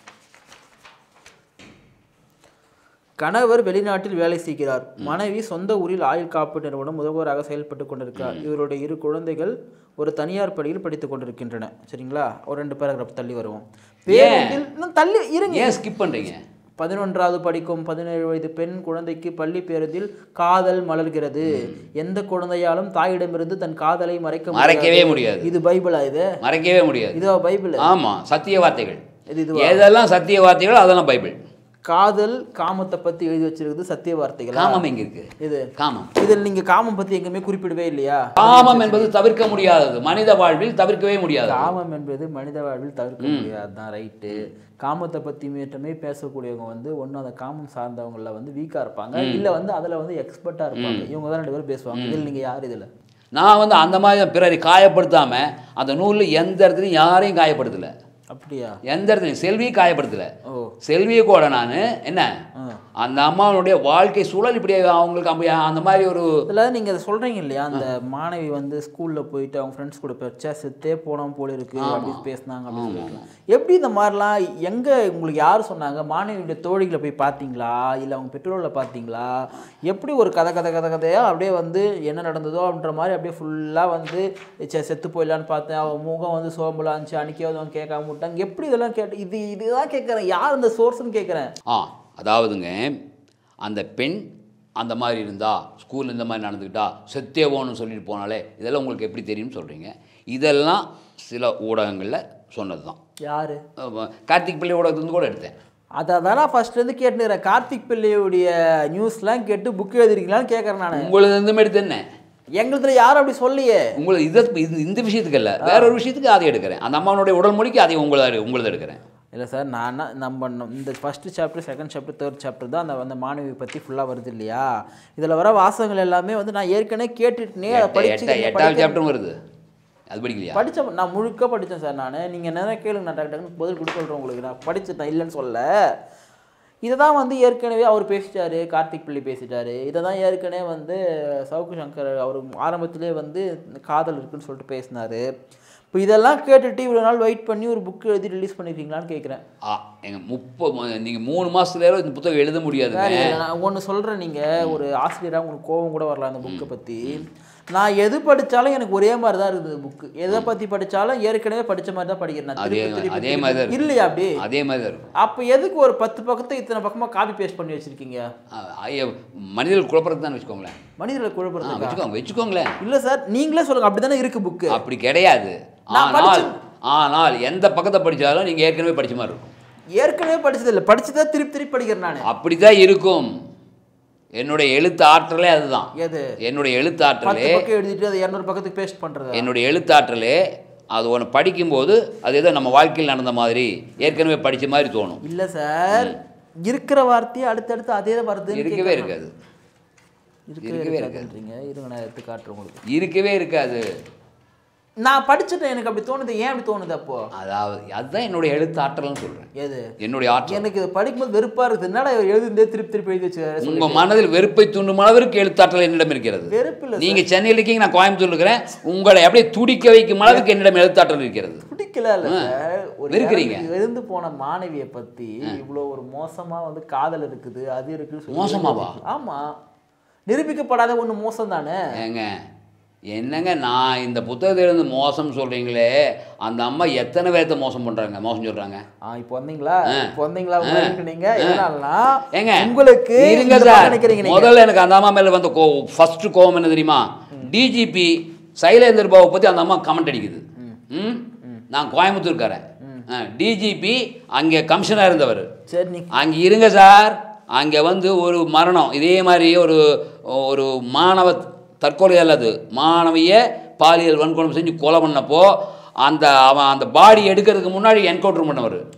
கணவர் வெளிநாட்டில் வேலை செய்கிறார் மனைவி சொந்த ஊரில் ஆயுள் காப்பீட்டு நிறுவனம் உதவுவராக செயல்பட்டு கொண்டிருக்கிறார் இவருடைய இரு குழந்தைகள் ஒரு தனியார் பள்ளியில் படித்துக் கொண்டிருக்கின்றன சரிங்களா ஒரு ரெண்டு பேராகிராஃப் தள்ளி வருவோம் பேருந்தில் இன்னும் தள்ளி இருங்க ஏன் ஸ்கிப் பண்ணுறீங்க பதினொன்றாவது படிக்கும் பதினேழு வயது பெண் குழந்தைக்கு பள்ளி பேருந்தில் காதல் மலர்கிறது எந்த குழந்தையாலும் தாயிடமிருந்து தன் காதலை மறைக்க மறைக்கவே முடியாது. முடியாது. இது பைபிளா இது மறைக்கவே முடியாது இதோ பைபிள் ஆமாம் சத்திய வார்த்தைகள் இது இதுவா எதெல்லாம் சத்திய வார்த்தைகளோ அதெல்லாம் பைபிள் காதல் காமத்தை பத்தி எழுதி வச்சிருக்குது சத்திய வார்த்தைகளா காமம் எங்க இருக்கு இது காமம் இதில் நீங்க காமம் பத்தி எங்கேயுமே குறிப்பிடவே இல்லையா காமம் என்பது தவிர்க்க முடியாதது மனித வாழ்வில் தவிர்க்கவே முடியாது காமம் என்பது மனித வாழ்வில் தவிர்க்க முடியாதுதான் ரைட்டு காமத்தை பத்தி மட்டுமே பேசக்கூடியவங்க வந்து ஒண்ணு அந்த காமம் சார்ந்தவங்கள வந்து வீக்கா இருப்பாங்க இல்ல வந்து அதுல வந்து எக்ஸ்பர்ட்டா இருப்பாங்க இவங்க தான் ரெண்டு பேரும் பேசுவாங்க இதில் நீங்க யார் இதுல நான் வந்து அந்த மாதிரி பிறரை காயப்படுத்தாம அந்த நூலில் எந்த இடத்துலையும் யாரையும் காயப்படுத்தல அப்படியா எந்த இடத்துலையும் செல்வியை காயப்படுத்தல ஓ செல்வியை கூட நான் என்ன ஆ. அந்த அம்மாவனுடைய வாழ்க்கை சூழல் இப்படி அவங்களுக்கு அப்படி அந்த மாதிரி ஒரு இதில் நீங்கள் அதை சொல்கிறீங்க இல்லையா அந்த மாணவி வந்து ஸ்கூலில் போயிட்டு அவங்க ஃப்ரெண்ட்ஸ் கூட பேச்சா செத்தே போனோம் போல இருக்கு அப்படின்னு பேசினாங்க அப்படின்னு சொல்லிட்டு எப்படி இந்த மாதிரிலாம் எங்கே உங்களுக்கு யார் சொன்னாங்க மாணவியுடைய தோழிகளை போய் பார்த்தீங்களா இல்லை அவங்க பெற்றோர்களை பார்த்தீங்களா எப்படி ஒரு கதை கதை கதை கதையாக அப்படியே வந்து என்ன நடந்ததோ அப்படின்ற மாதிரி அப்படியே ஃபுல்லாக வந்து சே செத்து போயிடலான்னு பார்த்தேன் அவன் முகம் வந்து சோம்பலா இருந்துச்சு அன்றைக்கே வந்து அவங்க கேட்காம விட்டாங்க எப்படி இதெல்லாம் கேட்டு இது இதுதான் கேட்குறேன் யார் இந்த சோர்ஸ்னு கேட்குறேன் ஆ அதாவதுங்க அந்த பெண் அந்த மாதிரி இருந்தா ஸ்கூலில் இந்த மாதிரி நடந்துக்கிட்டா செத்தே போகணும்னு சொல்லிட்டு போனாலே இதெல்லாம் உங்களுக்கு எப்படி தெரியும்னு சொல்கிறீங்க இதெல்லாம் சில ஊடகங்களில் சொன்னது தான் யாரு கார்த்திக் பிள்ளை ஊடகத்துலேருந்து கூட எடுத்தேன் அதை தான் நான் ஃபர்ஸ்ட்லேருந்து கேட்டுக்கிறேன் கார்த்திக் பிள்ளையுடைய நியூஸ்லாம் கேட்டு புக் எழுதிருக்கீங்களான்னு கேட்குறேன் நான் உங்களது இருந்து எடுத்து என்ன எங்களுதுல யாரும் அப்படி சொல்லியே உங்களுக்கு இதை இது இந்த விஷயத்துக்கு இல்லை வேற ஒரு விஷயத்துக்கு அதை எடுக்கிறேன் அந்த அம்மாவனுடைய உடல் மொழிக்கு அதை உங்களது உங்களது எடுக்கிறேன் இல்லை சார் நான் என்ன- நம்ம ந- இந்த first chapter second chapter third chapter தான் அந்த அந்த மாணவி பற்றி ஃபுல்லாக வருது இல்லையா இதில் வர வாசகங்கள் எல்லாமே வந்து நான் ஏற்கனவே கேட்டுட்டுனே அதை எட்ட- எட்ட- படிச்சு எட்டாவது சாப்டரும் வருது அது படிக்கலையா படித்தேன் நான் முழுக்க படித்தேன் சார் நான் நீங்கள் என்ன கேளுங்க நான் டக்கு டக்குன்னு பதில் கொடுக்க சொல்கிறேன் உங்களுக்கு நான் படிச்சிட்டேன் இல்லைன்னு சொல்ல இதை தான் வந்து ஏற்கனவே அவர் பேசிட்டாரு கார்த்திக் பிள்ளை பேசிட்டாரு இதை தான் ஏற்கனவே வந்து சவுக்கு சங்கர் அவர் ஆரம்பத்திலே வந்து இந்த காதல் இருக்குன்னு சொல்லிட்டு பேசினாரு இப்போ இதெல்லாம் கேட்டுட்டு இவ்வளோ நாள் வெயிட் பண்ணி ஒரு புக் எழுதி ரிலீஸ் பண்ணிருக்கீங்களான்னு கேட்குறேன் ஆ எங்க முப்பது நீங்கள் மூணு மாதத்துல இந்த புத்தகம் எழுத முடியாதுங்க நான் ஒன்று சொல்கிறேன் நீங்கள் ஒரு ஆசிரியராக உங்களுக்கு கோபம் கூட வரலாம் அந்த புக்கை பற்றி நான் எது படித்தாலும் எனக்கு ஒரே மாதிரி தான் இருக்குது புக்கு எதை பற்றி படித்தாலும் ஏற்கனவே படித்த மாதிரி தான் படிக்கிறேன் நான் அதே திருப்பி திருப்பி அதே திருப்பி- மாதிரி தான் இருக்கும். இல்லையா அப்படி அதே மாதிரி தான் இருக்கும் அப்போ எதுக்கு ஒரு பத்து பக்கத்தை இத்தனை பக்கமாக காப்பி பேஸ்ட் பண்ணி வச்சிருக்கீங்க ஆ, ஐயா, மனிதர்கள் குழப்பறது தான் வச்சுக்கோங்களேன் மனிதர்களை ஆ, குழப்பறதுக்கா வச்சுக்கோங்க வச்சுக்கோங்களேன் இல்லை சார் நீங்களே சொல்லுங்க அப்படி தானே இருக்குது புக்கு அப்படி கிடையாது நான் ஆனால் ஆனால் எந்த பக்கத்தை படித்தாலும் நீங்கள் ஏற்கனவே படிச்ச மாதிரி இருக்கும் ஏற்கனவே படிச்சது இல்லை படிச்சதா திருப்பி திருப்பி படிக்கிறேன் நான் அப்படி தான் இருக்கும் என்னுடைய எழுத்து ஆற்றலே அதுதான் எது என்னுடைய எழுத்து பத்து ஆற்றலே பக்கம் எழுதிட்டு அதை இரநூறு பக்கத்துக்கு பேஸ்ட் பண்ணுறது என்னுடைய எழுத்தாற்றலே அது ஒன்று படிக்கும்போது அது ஏதோ நம்ம வாழ்க்கையில் நடந்த மாதிரி ஏற்கனவே படித்த மாதிரி தோணும் இல்லை சார் இருக்கிற வார்த்தையை அடுத்தடுத்து அதே வருது இருக்கவே இருக்காது இருக்கவே இருக்கவே இருக்காதுன்றீங்க இருங்க நான் எடுத்து காட்டுறேன் உங்களுக்கு இருக்கவே இருக்காது நான் படிச்சுட்டேன் எனக்கு அப்படி தோணுது ஏன் அப்படி தோணுது அப்போ அதாவது அதுதான் என்னுடைய எழுத்து ஆற்றல்னு சொல்கிறேன் எது என்னுடைய ஆற்றல் எனக்கு இது படிக்கும்போது வெறுப்பா இருக்குது என்னடா இவர் எழுதுந்தே திருப்பி திருப்பி எழுதி வச்சு உங்க மனதில் வெறுப்பை தூண்டும் அளவிற்கு எழுத்தாற்றல் என்னிடம் இருக்கிறது வெறுப்பு இல்லை நீங்க சென்னையில் இருக்கீங்க நான் கோயம்புத்தூர் இருக்கிறேன் உங்களை அப்படியே துடிக்க வைக்கும் அளவுக்கு என்னிடம் எழுத்தாற்றல் இருக்கிறது பிடிக்கல இல்ல சார் ஒரு வெறுக்கிறீங்க. இறந்து- இறந்து போன மாணவியை பத்தி இவ்வளோ ஒரு மோசமா வந்து காதல் இருக்குது அது இருக்குன்னு சொல்லி மோசமாவா? ஆமா நிரூபிக்கப்படாத ஒண்ணு மோசம் தானே ஏங்க என்னங்க நான் இந்த புத்தகத்திலிருந்து மோசம் சொல்றீங்களே அந்த அம்மா எத்தனை பேர்த்த மோசம் பண்றாங்க மோசம் சொல்றாங்க ஆ இப்போ வந்தீங்களா இப்போ வந்தீங்களா உங்களுக்கு நீங்க எதனாலனா ஏங்க உங்களுக்கு இருங்க இந்த பக்கம் சார் நினைக்கிறீங்க நீங்க முதல்ல எனக்கு அந்த அம்மா மேல வந்த கோ ஃபர்ஸ்ட் கோவம் என்ன தெரியுமா டிஜிபி சைலேந்தர் பாபு பத்தி அந்த அம்மா கமெண்ட் அடிக்குது ம் நான் கோயம்புத்தூர்காரன் டிஜிபி அங்கே கமிஷனாக இருந்தவர் சரி நீ அங்கே இருங்க சார் அங்கே வந்து ஒரு மரணம் இதே மாதிரி ஒரு ஒரு மாணவ தற்கொலை அல்லது மாணவிய பாலியல் வன்கொடுமை செஞ்சு கொலை பண்ணப்போ அந்த அவன் அந்த பாடி எடுக்கிறதுக்கு முன்னாடி என்கவுண்டர் பண்ணவர்